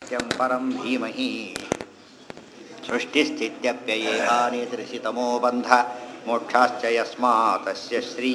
सत्यं परं धीमहि सृष्टिस्थित्यप्ययेहानिदृशितमो बन्ध मोक्षाश्च यस्मात् तस्य श्री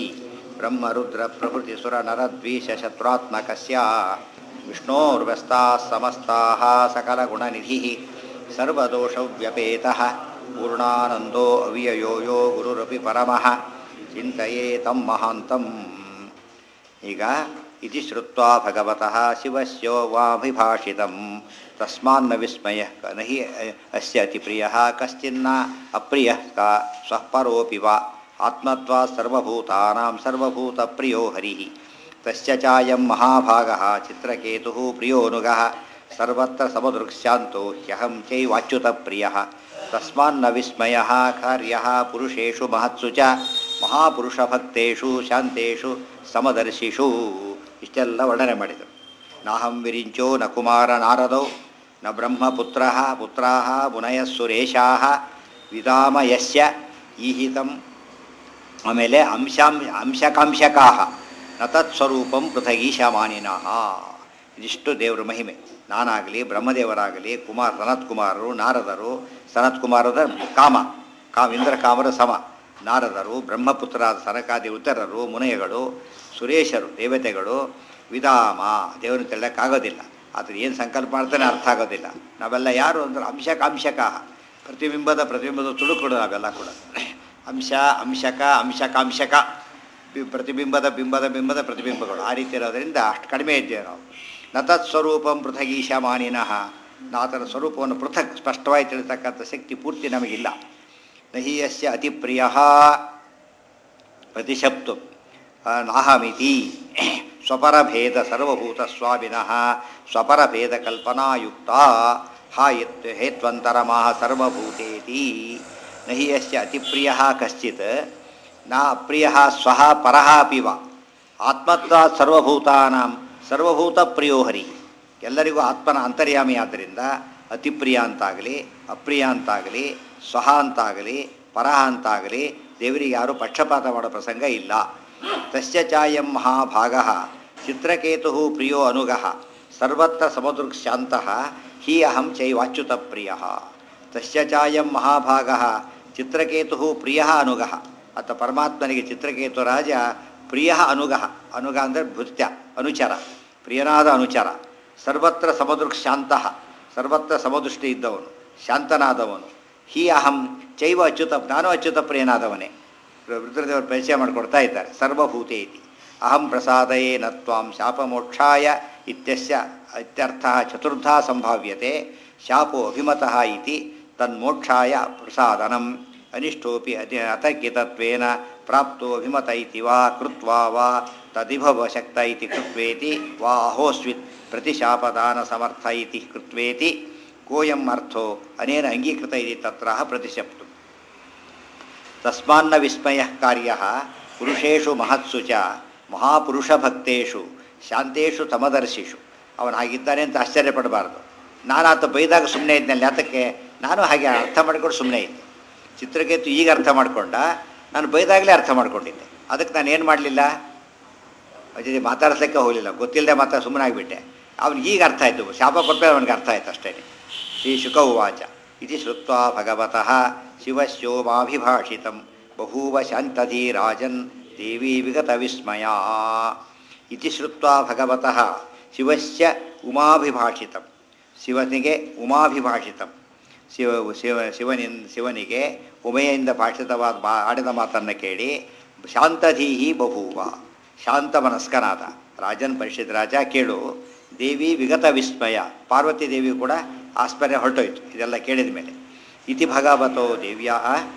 ब्रह्मरुद्रप्रभृतिसुरनरद्वीषशत्रुरात्मकस्य विष्णोर्व्यस्ताः समस्ताः सकलगुणनिधिः सर्वदोषव्यपेतः पूर्णानन्दो अव्ययो यो गुरुरपि परमः ಚಿಂತೆಯೇ ತಂ ಮಹಾಂತಂ ಈಗ ಇತಿ ಶ್ರುತ್ವಾ ಭಗವತಃ ಶಿವಸ್ಯೋ ವಾಭಿಭಾಷಿತಂ ತಸ್ಮಾನ್ನ ವಿಸ್ಮಯ ನಹಿ ಅಸ್ಯ ಅತಿಪ್ರಿಯ ಕಶ್ಚಿನ್ನ ಅಪ್ರಿಯ ಕ ಸ್ವಃ ಪರೋಪಿ ವಾ ಆತ್ಮತ್ವಾ ಸರ್ವಭೂತಾನಾಂ ಸರ್ವಭೂತಪ್ರಿಯೋ ಹರಿಃ ತಸ್ಯ ಚಾಯಂ ಮಹಾಭಾಗಃ ಚಿತ್ರಕೇತುಃ ಪ್ರಿಯೋನುಗಃ ಸರ್ವತ್ರ ಸಮದೃಕ್ಷ್ಯಾಂತೋ ಹ್ಯಹಂ ಚೈವಾಚ್ಯುತಪ್ರಿಯಃ ತಸ್ಮಾನ್ನ ವಿಸ್ಮಯ ಕಾರ್ಯ ಪುರುಷೇಷು ಮಹತ್ಸು ಚ ಮಹಾಪುರುಷಭಕ್ತೇಷು ಶಾಂತೇಷು ಸಮದರ್ಶಿಷು ಇಷ್ಟೆಲ್ಲ ವರ್ಣನೆ ಮಾಡಿದರು ನಾಹಂ ವಿರಿಂಚೋ ನ ಕುಮಾರ ನಾರದೌ ನ ಬ್ರಹ್ಮಪುತ್ರ ಪುತ್ರಾ ಮುನಯಃ ಸುರೇಶಾ ವಿದಾಮ ಯಸ್ಯ ಈಹಿತಂ ಆಮೇಲೆ ಅಂಶಾಂ ಅಂಶಕಾಂಶಕಾ ನ ತತ್ಸ್ವರೂಪಂ ಪೃಥಗೀಶಮಾನಿನಃ ಇದಿಷ್ಟು ದೇವರ ಮಹಿಮೆ ನಾನಾಗಲಿ ಬ್ರಹ್ಮದೇವರಾಗಲಿ ಕುಮಾರ್ ಸನತ್ ಕುಮಾರರು ನಾರದರು ಸನತ್ ಕುಮಾರದ ಕಾಮ ಕಾಮ ಇಂದ್ರ ಕಾಮರ ಸಮ ನಾರದರು ಬ್ರಹ್ಮಪುತ್ರರಾದ ಸನಕಾದಿ ಉತ್ತರರು ಮುನಯಗಳು ಸುರೇಶರು ದೇವತೆಗಳು ವಿಧಾಮ ದೇವರನ್ನು ತಿಳಿಯೋಕ್ಕಾಗೋದಿಲ್ಲ ಆದರೆ ಏನು ಸಂಕಲ್ಪ ಮಾಡ್ತಾನೆ ಅರ್ಥ ಆಗೋದಿಲ್ಲ ನಾವೆಲ್ಲ ಯಾರು ಅಂದ್ರೆ ಅಂಶಕಾಂಶಕ ಪ್ರತಿಬಿಂಬದ ಪ್ರತಿಬಿಂಬದ ತುಳುಕುಡು ನಾವೆಲ್ಲ ಕೂಡ ಅಂಶ ಅಂಶಕ ಅಂಶಕಾಂಶಕ ಬಿ- ಪ್ರತಿಬಿಂಬದ ಬಿಂಬದ ಬಿಂಬದ ಪ್ರತಿಬಿಂಬಗಳು ಆ ರೀತಿ ಇರೋದರಿಂದ ಅಷ್ಟು ಕಡಿಮೆ ಇದ್ದೇವೆ ನಾವು ನ ತತ್ಸ್ವರೂಪಂ ಪೃಥಗೀಶಮಾನಿನಃ ಆತನ ಸ್ವರೂಪವನ್ನು ಪೃಥಕ್ ಸ್ಪಷ್ಟವಾಗಿ ತಿಳಿತಕ್ಕಂಥ ಶಕ್ತಿ ಪೂರ್ತಿ ನಮಗಿಲ್ಲ ನಹಿ ಯಸ್ಯ ಅತಿಪ್ರಿಯ ಪ್ರತಿಶಪ್ತು ನಾಹಮಿತಿ ಸ್ವಪರಭೇದ ಸರ್ವಭೂತ ಸ್ವಾಮಿನಃ ಸ್ವಪರಭೇದ ಕಲ್ಪನಾಯುಕ್ತ ಹಾ ಯತ್ ಹೇತ್ವಂತರಮಃ ಸರ್ವಭೂತೇತಿ ನಹಿ ಯಸ್ಯ ಅತಿಪ್ರಿಯ ಕಶ್ಚಿತ್ ನ ಅಪ್ರಿಯ ಸ್ವಃ ಪರಃ ಅಪಿ ವಾ ಆತ್ಮತ್ವ ಸರ್ವಭೂತಾನಾಂ ಸರ್ವಭೂತ ಪ್ರಿಯೋ ಹರಿ ಎಲ್ಲರಿಗೂ ಆತ್ಮನ ಅಂತರ್ಯಾಮಿ ಆದ್ದರಿಂದ ಅತಿಪ್ರಿಯ ಅಂತಾಗಲಿ ಅಪ್ರಿಯ ಅಂತಾಗಲಿ ಸ್ವಹ ಅಂತಾಗಲಿ ಪರಹ ಅಂತಾಗಲಿ ದೇವರಿಗೆ ಯಾರೂ ಪಕ್ಷಪಾತ ಮಾಡೋ ಪ್ರಸಂಗ ಇಲ್ಲ ತಸ್ಯ ಚಾಯಂ ಮಹಾಭಾಗ ಚಿತ್ರಕೇತು ಪ್ರಿಯೋ ಅನುಗಃ ಸರ್ವತ್ರ ಸಮದೃಕ್ಶಾಂತಃ ಹಿ ಅಹಂ ಚೈವಾಚ್ಯುತ ಪ್ರಿಯ ತಸ್ಯ ಚಾಯಂ ಮಹಾಭಾಗ ಚಿತ್ರಕೇತು ಪ್ರಿಯ ಅನುಗಃ ಅತ್ತ ಪರಮಾತ್ಮನಿಗೆ ಚಿತ್ರಕೇತು ರಾಜ ಪ್ರಿಯ ಅನುಗಃ ಅನುಗ ಅಂದರೆ ಭೃತ್ಯ ಅನುಚರ ಪ್ರಿಯನಾದ ಅನುಚರ ಸರ್ವತ್ರ ಸಮದೃಕ್ಶಾಂತಃ ಸರ್ವತ್ರ ಸಮದೃಷ್ಟಿ ಇದ್ದವನು ಶಾಂತನಾದವನು ಹಿ ಅಹಂ ಚೈವ ಅಚ್ಯುತ ನಾನು ಅಚ್ಯುತ ಪ್ರಿಯನಾದವನೇ ರುದ್ರದೇವರು ಪರಿಚಯ ಮಾಡಿಕೊಡ್ತಾ ಇದ್ದಾರೆ ಸರ್ವಭೂತೆ ಇತಿ ಅಹಂ ಪ್ರಸಾದಯೇ ನ ತ್ವಾಂ ಶಾಪಮೋಕ್ಷಾಯ ಇತ್ಯಸ್ಯ ಇತ್ಯರ್ಥ ಚತುರ್ಧಾ ಸಂಭಾವ್ಯತೆ ಶಾಪೋ ಅಭಿಮತಃ ಇತಿ ತನ್ಮೋಕ್ಷಾಯ ಪ್ರಸಾದನಂ ಅನಿಷ್ಟೋಪಿ ಅತಿ ಅತರ್ಕಿತತ್ವೇನ ಪ್ರಾಪ್ತೋ ಅಭಿಮತ ಇತಿ ವಾ ಕೃತ್ವಾ ವಾ ತದಿಭವ ಶಕ್ತ ಇತಿ ಕೃತ್ವೇತಿ ವಾ ಅಹೋಸ್ವಿತ್ ಪ್ರತಿಶಾಪದಾನ ಸಮರ್ಥ ಇತಿ ಕೃತ್ವೇತಿ ಕೋಯಂ ಅರ್ಥೋ ಅನೇನ ಅಂಗೀಕೃತ ಇತಿ ತತ್ರ ಪ್ರತಿಶಪ್ತು ತಸ್ಮಾನ್ನ ವಿಸ್ಮಯ ಕಾರ್ಯ ಪುರುಷೇಷು ಮಹತ್ಸು ಚ ಮಹಾಪುರುಷಭಕ್ತೇಷು ಶಾಂತೇಷು ತಮದರ್ಶಿಷು ಅವನು ಹಾಗಿದ್ದಾನೆ ಅಂತ ಆಶ್ಚರ್ಯಪಡಬಾರ್ದು ನಾನು ಆತ ಬೈದಾಗ ಸುಮ್ಮನೆ ಇದ್ನಲ್ಲಿ ಆತಕ್ಕೆ ನಾನು ಹಾಗೆ ಅರ್ಥ ಮಾಡ್ಕೊಂಡು ಸುಮ್ಮನೆ ಇದ್ದೆ ಚಿತ್ರಕೇತು ಈಗ ಅರ್ಥ ಮಾಡ್ಕೊಂಡ ನಾನು ಬೈದಾಗಲೇ ಅರ್ಥ ಮಾಡ್ಕೊಂಡಿದ್ದೆ ಅದಕ್ಕೆ ನಾನು ಏನು ಮಾಡಲಿಲ್ಲ ಜೊತೆ ಮಾತಾಡ್ಸಲಿಕ್ಕೆ ಹೋಗಲಿಲ್ಲ ಗೊತ್ತಿಲ್ಲದೆ ಮಾತಾ ಸುಮ್ಮನೆ ಆಗಿಬಿಟ್ಟೆ ಅವ್ನಿಗೆ ಈಗ ಅರ್ಥ ಆಯಿತು ಶಾಪ ಕೊಟ್ಟರೆ ಅವನಿಗೆ ಅರ್ಥ ಆಯ್ತು ಅಷ್ಟೇ ಶ್ರೀ ಶುಕ ಉವಾಚ ಇತಿ ಶ್ರುತ್ವಾ ಭಗವತಃ ಶಿವಸ್ಯೋಮಾಭಿಭಾಷಿತಂ ಬಹೂವ ಶಾಂತಧೀ ರಾಜನ್ ದೇವಿ ವಿಗತ ವಿಸ್ಮಯ ಇತಿ ಶ್ರುತ್ವಾ ಭಗವತಃ ಶಿವಸ್ಯ ಉಮಾಭಿಭಾಷಿತಂ ಶಿವನಿಗೆ ಉಮಾಭಿಭಾಷಿತಂ ಶಿವ ಶಿವ ಶಿವನಿನ್ ಶಿವನಿಗೆ ಉಮೆಯಿಂದ ಭಾಷಿತವಾದ ಮಾ ಆಡಿದ ಮಾತನ್ನು ಕೇಳಿ ಶಾಂತಧೀಹಿ ಬಭೂವ ಶಾಂತ ಮನಸ್ಕನಾದ ರಾಜನ್ ಪರಿಷತ್ ರಾಜ ಕೇಳು ದೇವಿ ವಿಗತ ವಿಸ್ಮಯ ಪಾರ್ವತಿ ದೇವಿ ಕೂಡ ಆಸ್ಪರ್ಯ ಹೊರಟೋಯ್ತು ಇದೆಲ್ಲ ಕೇಳಿದ ಮೇಲೆ ಇತಿ ಭಗವತೋ ದೇವ್ಯಾ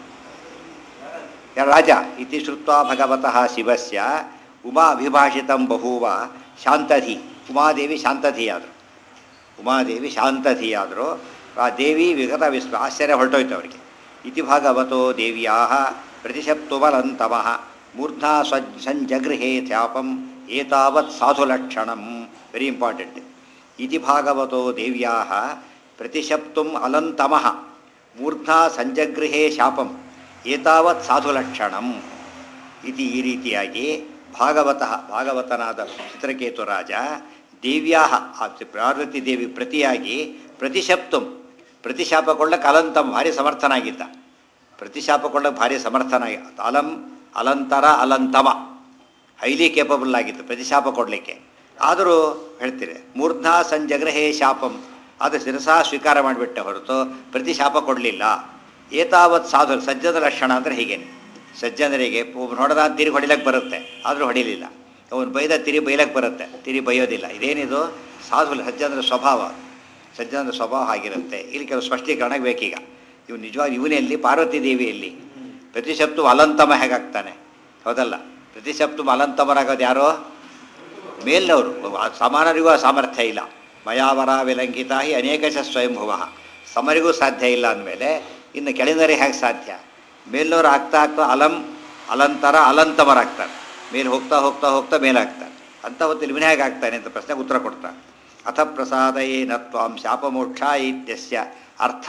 ರಾಜ ಇತಿ ಶ್ರುತ್ವಾ ಭಗವತಃ ಶಿವಸ್ಯ ಉಮಾ ಅಭಿಭಾಷಿತಂ ಬಹೂವ ಶಾಂತಧಿ ಉಮಾದೇವಿ ಶಾಂತಧಿಯಾದರು ಉಮಾದೇವಿ ಶಾಂತಧಿಯಾದರು ಆ ದೇವಿ ವಿಗತ ವಿಸ್ಮ ಆಶ್ಚರ್ಯ ಹೊರಟೋಯ್ತು ಅವರಿಗೆ ಇತಿ ಭಾಗವತೋ ದೇವ್ಯಾ ಪ್ರತಿಶಪ್ತುಬಲಂತಮಃ ಮೂರ್ಧಾ ಸ್ವಜ್ ಸಂಜಗೃಹೇ ತ್ಯಾಪಂ ಏತಾವತ್ ಸಾಧುಲಕ್ಷಣಂ ವೆರಿ ಇಂಪಾರ್ಟೆಂಟ್ ಇತಿ ಭಾಗವತೋ ದೇವ್ಯಾ ಪ್ರತಿಶಪ್ತುಂ ಅಲಂತಮಃ ಮೂರ್ಧಾ ಸಂಜಗೃಹೇ ಶಾಪಂ ಏತಾವತ್ ಸಾಧುಲಕ್ಷಣಂ ಇತಿ ಈ ರೀತಿಯಾಗಿ ಭಾಗವತಃ ಭಾಗವತನಾದ ಚಿತ್ರಕೇತು ರಾಜ ದೇವ್ಯಾ ಆ ಪಾರ್ವತಿ ದೇವಿ ಪ್ರತಿಯಾಗಿ ಪ್ರತಿಶಪ್ತಂ ಪ್ರತಿಶಾಪ ಕೊಳ್ಳಕ್ಕೆ ಅಲಂತಂ ಭಾರಿ ಸಮರ್ಥನಾಗಿದ್ದ ಪ್ರತಿಶಾಪ ಕೊಳ್ಳಕ್ಕೆ ಭಾರಿ ಸಮರ್ಥನಾಗಿ ಅಲಂ ಅಲಂತರ ಅಲಂತಮ ಹೈಲಿ ಕೇಪಬಲ್ ಆಗಿತ್ತು ಪ್ರತಿಶಾಪ ಕೊಡಲಿಕ್ಕೆ ಆದರೂ ಹೇಳ್ತೀರಿ ಮೂರ್ಧಾ ಸಂಜಗ್ರಹೇ ಶಾಪಂ ಅದು ಶಿರಸಾ ಸ್ವೀಕಾರ ಮಾಡಿಬಿಟ್ಟೆ ಹೊರತು ಪ್ರತಿಶಾಪ ಕೊಡಲಿಲ್ಲ ಏತಾವತ್ ಸಾಧು ಸಜ್ಜನ ಲಕ್ಷಣ ಅಂದರೆ ಹೀಗೇನೆ ಸಜ್ಜನರಿಗೆ ಒಬ್ಬನು ಹೊಡೆದ ತಿರುಗಿ ಹೊಡಿಲಕ್ಕೆ ಬರುತ್ತೆ ಆದರೂ ಹೊಡಿಲಿಲ್ಲ ಅವನು ಬೈದ ತಿರಿ ಬೈಲಕ್ಕೆ ಬರುತ್ತೆ ತಿರಿ ಬೈಯೋದಿಲ್ಲ ಇದೇನಿದು ಸಾಧು ಸಜ್ಜನರ ಸ್ವಭಾವ ಸಜ್ಜನರ ಸ್ವಭಾವ ಆಗಿರುತ್ತೆ ಇಲ್ಲಿ ಕೆಲವು ಸ್ಪಷ್ಟೀಕರಣ ಬೇಕೀಗ ಇವು ನಿಜವಾಗಿ ಇವನಲ್ಲಿ ಪಾರ್ವತಿ ದೇವಿಯಲ್ಲಿ ಪ್ರತಿಶಬ್ದು ಅಲಂತಮ ಹೇಗಾಗ್ತಾನೆ ಹೌದಲ್ಲ ಪ್ರತಿಶಬ್ದು ಅಲಂತಮರಾಗೋದು ಯಾರೋ ಮೇಲ್ನವರು ಸಮಾನರಿಗೂ ಆ ಸಾಮರ್ಥ್ಯ ಇಲ್ಲ ಮಯಾವರ ವಿಲಂಕಿತ ಹಿ ಅನೇಕಶ ಸ್ವಯಂಭುವ ಸಮರಿಗೂ ಸಾಧ್ಯ ಇಲ್ಲ ಅಂದಮೇಲೆ ಇನ್ನು ಕೆಳಗಿನವರಿಗೆ ಹೇಗೆ ಸಾಧ್ಯ ಮೇಲ್ನವ್ರು ಆಗ್ತಾ ಆಗ್ತಾ ಅಲಂ ಅಲಂತರ ಅಲಂತಮರಾಗ್ತಾರೆ ಮೇಲೆ ಹೋಗ್ತಾ ಹೋಗ್ತಾ ಹೋಗ್ತಾ ಮೇಲಾಗ್ತಾರೆ ಅಂತ ಹೊತ್ತಲ್ಲಿ ಇವನೇ ಹೇಗೆ ಆಗ್ತಾನೆ ಅಂತ ಪ್ರಶ್ನೆಗೆ ಉತ್ತರ ಕೊಡ್ತಾರೆ ಅಥ ಪ್ರಸಾದಯೇನ ತ್ವಾಂ ಶಾಪಮೋಕ್ಷ ಇತ್ಯಸ್ಯ ಅರ್ಥ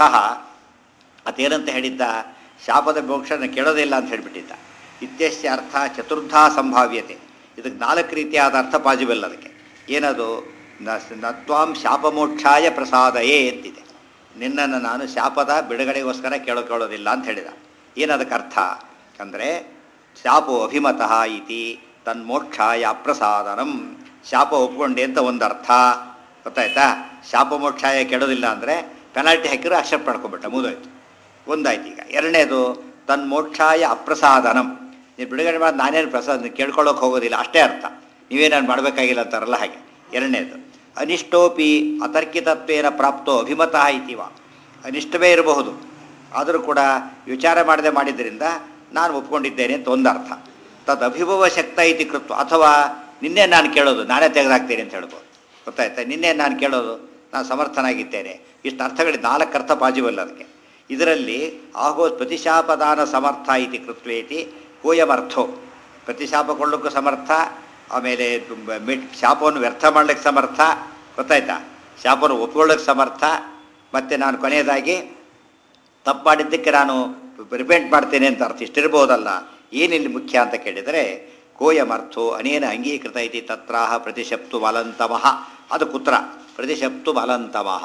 ಅದೇನಂತ ಹೇಳಿದ್ದ ಶಾಪದ ಮೋಕ್ಷನ ಕೇಳೋದಿಲ್ಲ ಅಂತ ಹೇಳಿಬಿಟ್ಟಿದ್ದ ಇತ್ಯಸ್ಯ ಅರ್ಥ ಚತುರ್ಧಾ ಸಂಭಾವ್ಯತೆ ಇದಕ್ಕೆ ನಾಲ್ಕು ರೀತಿಯಾದ ಅರ್ಥ ಪಾಸಿಬಲ್ ಅದಕ್ಕೆ ಏನದು ನ- ನತ್ವಾಂ ಶಾಪಮೋಕ್ಷಾಯ ಪ್ರಸಾದಯೇ ಎಂತಿದೆ ನಿನ್ನನ್ನು ನಾನು ಶಾಪದ ಬಿಡುಗಡೆಗೋಸ್ಕರ ಕೇಳೋಕೊಳ್ಳೋದಿಲ್ಲ ಅಂತ ಹೇಳಿದ ಏನದಕ್ಕೆ ಅರ್ಥ ಅಂದರೆ ಶಾಪೋ ಅಭಿಮತಃ ಇತಿ ತನ್ಮೋಕ್ಷಾಯ ಅಪ್ರಸಾದನಂ ಶಾಪ ಒಪ್ಕೊಂಡೆ ಅಂತ ಒಂದು ಅರ್ಥ ಗೊತ್ತಾಯ್ತಾ ಶಾಪ ಮೋಕ್ಷಾಯ ಕೆಡೋದಿಲ್ಲ ಅಂದರೆ ಪೆನಾಲ್ಟಿ ಹಾಕಿರೋ ಅಕ್ಸೆಪ್ಟ್ ಮಾಡ್ಕೊಂಬಿಟ್ಟ ಮುಗಿದೋಯ್ತು ಒಂದಾಯ್ತು ಈಗ ಎರಡನೇದು ತನ್ಮೋಕ್ಷಾಯ ಅಪ್ರಸಾದನಂ ನೀನು ಬಿಡುಗಡೆ ಮಾಡಿ ನಾನೇನು ಪ್ರಸಾದ ಕೇಳ್ಕೊಳ್ಳೋಕೆ ಹೋಗೋದಿಲ್ಲ ಅಷ್ಟೇ ಅರ್ಥ ನೀವೇನಾದ್ರು ಮಾಡಬೇಕಾಗಿಲ್ಲ ಅಂತಾರಲ್ಲ ಹಾಗೆ ಎರಡನೇದು ಅನಿಷ್ಟೋಪಿ ಅತರ್ಕಿತತ್ವೇನ ಪ್ರಾಪ್ತೋ ಅಭಿಮತಃ ಇತಿವ ಅನಿಷ್ಟವೇ ಇರಬಹುದು ಆದರೂ ಕೂಡ ವಿಚಾರ ಮಾಡದೆ ಮಾಡಿದ್ದರಿಂದ ನಾನು ಒಪ್ಕೊಂಡಿದ್ದೇನೆ ಅಂತ ಒಂದು ಅರ್ಥ ತದ್ ಅಭಿಭವ ಶಕ್ತ ಇತಿ ಕೃತ್ವ ಅಥವಾ ನಿನ್ನೆ ನಾನು ಕೇಳೋದು ನಾನೇ ತೆಗೆದಾಕ್ತೇನೆ ಅಂತ ಹೇಳ್ಬೋದು ಗೊತ್ತಾಯ್ತಾ ನಿನ್ನೆ ನಾನು ಕೇಳೋದು ನಾನು ಸಮರ್ಥನಾಗಿದ್ದೇನೆ ಇಷ್ಟು ಅರ್ಥಗಳು ನಾಲ್ಕು ಅರ್ಥ ಪಾಜಿಬಲ್ ಅದಕ್ಕೆ ಇದರಲ್ಲಿ ಆಗೋ ಪ್ರತಿಶಾಪದಾನ ಸಮರ್ಥ ಇತಿ ಕೃತ್ವೇತಿ ಕೋಯಮರ್ಥೋ ಪ್ರತಿಶಾಪ ಕೊಳ್ಳೋಕ್ಕೂ ಸಮರ್ಥ ಆಮೇಲೆ ತುಂಬ- ಮಿಟ್ ಶಾಪವನ್ನು ವ್ಯರ್ಥ ಮಾಡ್ಲಿಕ್ಕೆ ಸಮರ್ಥ ಗೊತ್ತಾಯ್ತಾ ಶಾಪವನ್ನು ಒಪ್ಕೊಳ್ಳೋಕ್ಕೆ ಸಮರ್ಥ ಮತ್ತು ನಾನು ಕೊನೆಯದಾಗಿ ತಪ್ಪು ಮಾಡಿದ್ದಕ್ಕೆ ನಾನು ರಿಪೆಂಟ್ ಮಾಡ್ತೇನೆ ಅಂತ ಅರ್ಥ ಇಷ್ಟಿರ್ಬೋದಲ್ಲ ಏನಿಲ್ಲಿ ಮುಖ್ಯ ಅಂತ ಕೇಳಿದರೆ ಕೋಯಮರ್ಥೋ ಅನೇನ ಅಂಗೀಕೃತ ಇತಿ ತತ್ರಾಹ ಪ್ರತಿಶಪ್ತು ಮಲಂತಮಃ ಅದು ಕುತ್ರ ಪ್ರತಿಶಪ್ತು ಮಲಂತಮಃ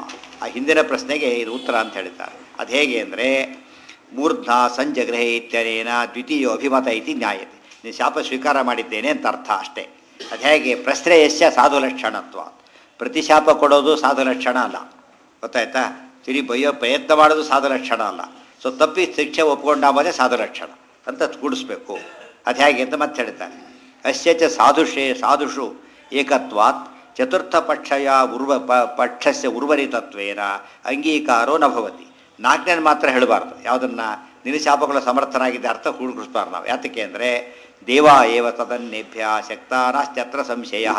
ಆ ಹಿಂದಿನ ಪ್ರಶ್ನೆಗೆ ಇದು ಉತ್ತರ ಅಂತ ಹೇಳ್ತಾರೆ ಅದು ಹೇಗೆ ಅಂದರೆ ಮೂರ್ಧ ಸಂಜಗ್ರಹೇ ಇತ್ಯನೇನ ದ್ವಿತೀಯ ಅಭಿಮತ ಇತಿ ನ್ಯಾಯತೆ ನೀನು ಶಾಪ ಸ್ವೀಕಾರ ಮಾಡಿದ್ದೇನೆ ಅಂತ ಅರ್ಥ ಅಷ್ಟೇ ಅದು ಹೇಗೆ ಪ್ರಶ್ರಯಸ್ಯ ಸಾಧು ಲಕ್ಷಣತ್ವ ಪ್ರತಿಶಾಪ ಕೊಡೋದು ಸಾಧು ಲಕ್ಷಣ ಅಲ್ಲ ಗೊತ್ತಾಯ್ತಾ ತಿರಿ ಬೈಯೋ ಪ್ರಯತ್ನ ಮಾಡೋದು ಸಾಧು ಲಕ್ಷಣ ಅಲ್ಲ ಸೊ ತಪ್ಪಿ ಶಿಕ್ಷೆ ಒಪ್ಕೊಂಡಾಮದೇ ಸಾಧು ಲಕ್ಷಣ ಅಂತ ಕೂಡಿಸ್ಬೇಕು ಅದು ಹೇಗೆ ಅಂತ ಮತ್ತೆ ಹೇಳ್ತಾರೆ ಅಸ್ಯ ಚ ಸಾಧುಷೇ ಸಾಧುಷು ಏಕತ್ವಾತ್ ಚತುರ್ಥ ಪಕ್ಷಯ ಉರ್ವ ಪ ಪಕ್ಷಸ್ಯ ಉರ್ವರಿತತ್ವೇನ ಅಂಗೀಕಾರೋ ನ ಭವತಿ ನಾಲ್ಕನೇ ಮಾತ್ರ ಹೇಳಬಾರ್ದು ಯಾವುದನ್ನು ನಿನಶಾಪಗಳ ಸಮರ್ಥನಾಗಿದ್ದ ಅರ್ಥ ಕೂಡಿಸ್ಬಾರ್ದು ನಾವು ಯಾತಕ್ಕೆ ಅಂದರೆ ದೇವ ಏವ ತದನ್ನೇಭ್ಯ ಶಕ್ತಾನಾಶ್ಚತ್ರ ಸಂಶಯ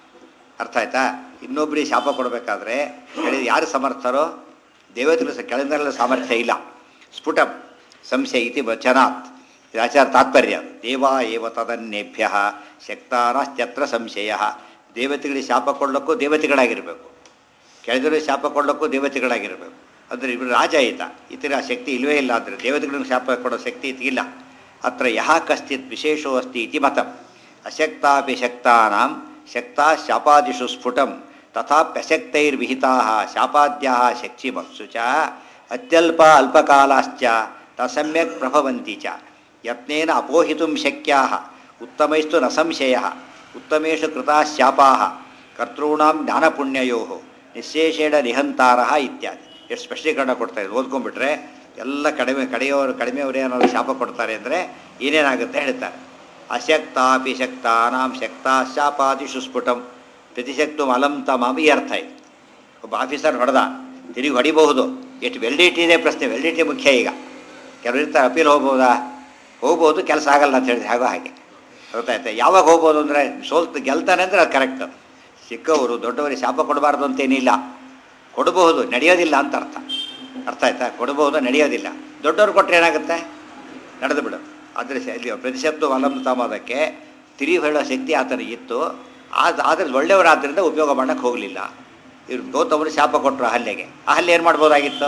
ಅರ್ಥ ಆಯ್ತಾ ಇನ್ನೊಬ್ಬರಿಗೆ ಶಾಪ ಕೊಡಬೇಕಾದ್ರೆ ಹೇಳಿದ ಯಾರು ಸಮರ್ಥರೋ ದೇವತೆಗಳು ಸ ಕೆಳಗಿನಲ್ಲ ಸಾಮರ್ಥ್ಯ ಇಲ್ಲ ಸ್ಫುಟಂ ಸಂಶಯ ಇತಿ ವಚನಾತ್ ಇದು ಆಚಾರ ತಾತ್ಪರ್ಯ ದೇವ ಏವ ತದನ್ನೇಭ್ಯ ಶಕ್ತಾನಾಶ್ಚತ್ರ ಸಂಶಯ ದೇವತೆಗಳಿಗೆ ಶಾಪ ಕೊಡಲಿಕ್ಕೂ ದೇವತೆಗಳಾಗಿರಬೇಕು ಕೆಳಗಿರೋ ಶಾಪ ಕೊಡಲಿಕ್ಕೂ ದೇವತೆಗಳಾಗಿರಬೇಕು ಅಂದರೆ ಇವರು ರಾಜ ಈತ ಈತರ ಆ ಶಕ್ತಿ ಇಲ್ಲವೇ ಇಲ್ಲ ಅಂದರೆ ದೇವತೆಗಳಿಗೆ ಶಾಪ ಕೊಡೋ ಶಕ್ತಿ ಈತಗಿಲ್ಲ ಅತ್ರ ಯಹ ಕಶ್ಚಿತ್ ವಿಶೇಷೋ ಅಸ್ತಿ ಇತಿ ಮತಂ ಅಶಕ್ತಾಪಿ ಶಕ್ತಾನಾಂ ಶಕ್ತಾ ಶಾಪಾದಿಷು ಸ್ಫುಟಂ ತಥಾಪ್ಯಶಕ್ತೈರ್ವಿಹಿತಾ ಶಾಪಾದ್ಯಾ ಶಕ್ತಿಮತ್ಸು ಚ ಅತ್ಯಲ್ಪ ಅಲ್ಪಕಾಲಾಶ್ಚ ತಸಮ್ಯಕ್ ಪ್ರಭವಂತಿ ಚ ಯತ್ನೇನ ಅಪೋಹಿತುಂ ಶಕ್ಯಾ ಉತ್ತಮೈಸ್ತು ನ ಸಂಶಯ ಉತ್ತಮೇಷು ಕೃತಾ ಶಾಪಾ ಕರ್ತॄಣಾಂ ಜ್ಞಾನಪುಣ್ಯಯೋ ನಿಶೇಷೇಣ ನಿಹಂತಾರ ಇತ್ಯಾದಿ ಎಷ್ಟು ಸ್ಪಷ್ಟೀಕರಣ ಕೊಡ್ತಾರೆ ಓದ್ಕೊಂಡ್ಬಿಟ್ರೆ ಎಲ್ಲ ಕಡಿಮೆ ಕಡೆಯವರು ಕಡಿಮೆಯವರು ಏನಾದ್ರು ಶಾಪ ಕೊಡ್ತಾರೆ ಅಂದರೆ ಏನೇನಾಗುತ್ತೆ ಹೇಳ್ತಾರೆ ಅಶಕ್ತಾಪಿ ಶಕ್ತಾನಾಂ ಶಕ್ತಾ ಶಾಪಾದಿಷು ಸ್ಫುಟಂ ಪ್ರತಿಶಕ್ತು ಅಲಂ ತಮಾಮ್ ಈ ಅರ್ಥ ಇದೆ ಒಬ್ಬ ಆಫೀಸರ್ ಹೊಡೆದ ತಿರುಗಿ ಹೊಡಿಬಹುದು ಎಷ್ಟು ವೆಲ್ಡಿಟಿ ಇದೆ ಪ್ರಶ್ನೆ ವೆಲ್ಡಿಟಿ ಮುಖ್ಯ ಈಗ ಕೆಲವರು ಇರ್ತಾರೆ ಅಪೀಲ್ ಹೋಗ್ಬೋದಾ ಹೋಗ್ಬೋದು ಕೆಲಸ ಆಗಲ್ಲ ಅಂತ ಹೇಳಿದ್ರೆ ಹಾಗೋ ಹಾಗೆ ಗೊತ್ತಾಯ್ತಾ ಯಾವಾಗ ಹೋಗ್ಬೋದು ಅಂದರೆ ಸೋಲ್ತು ಗೆಲ್ತಾನೆ ಅಂದರೆ ಅದು ಕರೆಕ್ಟ್ ಚಿಕ್ಕವರು ದೊಡ್ಡವರಿಗೆ ಶಾಪ ಕೊಡಬಾರ್ದು ಅಂತೇನಿಲ್ಲ ಕೊಡಬಹುದು ನಡೆಯೋದಿಲ್ಲ ಅಂತ ಅರ್ಥ ಅರ್ಥ ಆಯ್ತಾ ಕೊಡಬಹುದು ನಡೆಯೋದಿಲ್ಲ ದೊಡ್ಡವ್ರು ಕೊಟ್ಟರೆ ಏನಾಗುತ್ತೆ ನಡೆದು ಬಿಡು ಆದರೆ ಶ- ಇಲ್ಲಿ ಪ್ರತಿಶಬ್ದ ಅವಲಂಬಿತವಾದಕ್ಕೆ ತಿರಿ ಹೇಳೋ ಶಕ್ತಿ ಆತನಿಗೆ ಇತ್ತು ಆದ ಆದರೆ ಒಳ್ಳೆಯವರಾದ್ದರಿಂದ ಉಪಯೋಗ ಮಾಡೋಕ್ಕೆ ಹೋಗಲಿಲ್ಲ ಇವ್ರು ಗೌತಮರು ಶಾಪ ಕೊಟ್ಟರು ಆ ಹಲ್ಲೆಗೆ ಆ ಹಲ್ಲೆ ಏನು ಮಾಡ್ಬೋದಾಗಿತ್ತು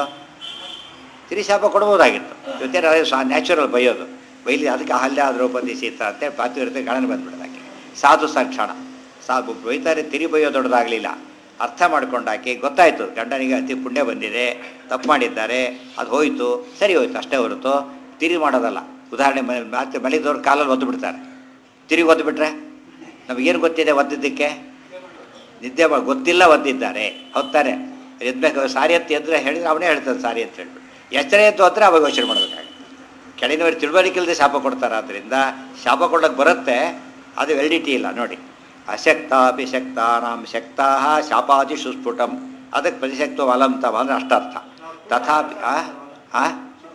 ತಿರಿ ಶಾಪ ಕೊಡ್ಬೋದಾಗಿತ್ತು ಜೊತೆ ನ್ಯಾಚುರಲ್ ಬೈಯೋದು ಬೈಲಿ ಅದಕ್ಕೆ ಆ ಹಲ್ಲೆ ಆದರೂ ಬಂದು ಸೀತ ಅಂತೇಳಿ ಪಾತಿವ್ರತೆ ಗಾಳನೆ ಬಂದ್ಬಿಡೋದಕ್ಕೆ ಸಾಧು ಸಾಕ್ಷಣ ಸಾಧು ಬೈತಾರೆ ತಿರಿ ಬೈಯೋ ದೊಡ್ಡದಾಗಲಿಲ್ಲ ಅರ್ಥ ಮಾಡ್ಕೊಂಡಾಕಿ ಗೊತ್ತಾಯಿತು ಗಂಡನಿಗೆ ಅತಿ ಪುಣ್ಯ ಬಂದಿದೆ ತಪ್ಪು ಮಾಡಿದ್ದಾರೆ ಅದು ಹೋಯಿತು ಸರಿ ಹೋಯ್ತು ಅಷ್ಟೇ ಹೊರತು ತಿರುಗಿ ಮಾಡೋದಲ್ಲ ಉದಾಹರಣೆ ಮ- ಮತ್ತೆ ಮಲಗಿದವ್ರು ಕಾಲಲ್ಲಿ ಒದ್ದು ಬಿಡ್ತಾರೆ ತಿರುಗಿ ಒದ್ದು ಬಿಟ್ರೆ ನಮಗೇನು ಗೊತ್ತಿದೆ ಒದ್ದಿದ್ದಕ್ಕೆ ನಿದ್ದೆ ಮಾ- ಗೊತ್ತಿಲ್ಲ ಒದ್ದಿದ್ದಾರೆ ಹೊತ್ತಾರೆ ಎದ್ಬೇಕು ಸಾರಿ ಅಂತ ಎದ್ರೆ ಹೇಳಿದ್ರೆ ಅವನೇ ಹೇಳ್ತಾನೆ ಸಾರಿ ಅಂತ ಹೇಳ್ಬಿಟ್ಟು ಎಚ್ಚರ ಎದ್ದು ಹೋದ್ರೆ ಅವಾಗ ಯೋಚನೆ ಮಾಡಬೇಕಾಗುತ್ತೆ ಕೆಳಗಿನವರು ತಿಳುವಳಿಕೆ ಇಲ್ಲದೆ ಶಾಪ ಕೊಡ್ತಾರೆ ಆದ್ದರಿಂದ ಶಾಪ ಕೊಡೋಕ್ಕೆ ಬರುತ್ತೆ ಅದು ವೆಲಿಡಿಟಿ ಇಲ್ಲ ನೋಡಿ ಅಶಕ್ತಾಪಿ ಶಕ್ತಾನಾಂ ಶಕ್ತಾ ಶಾಪಾದಿ ಸುಸ್ಫುಟಂ ಅದಕ್ಕೆ ಪ್ರತಿಶಕ್ತ ಅಲಂತವ ಅಂದರೆ ಅಷ್ಟರ್ಥ ತಥಾಪಿ ಆ ಆ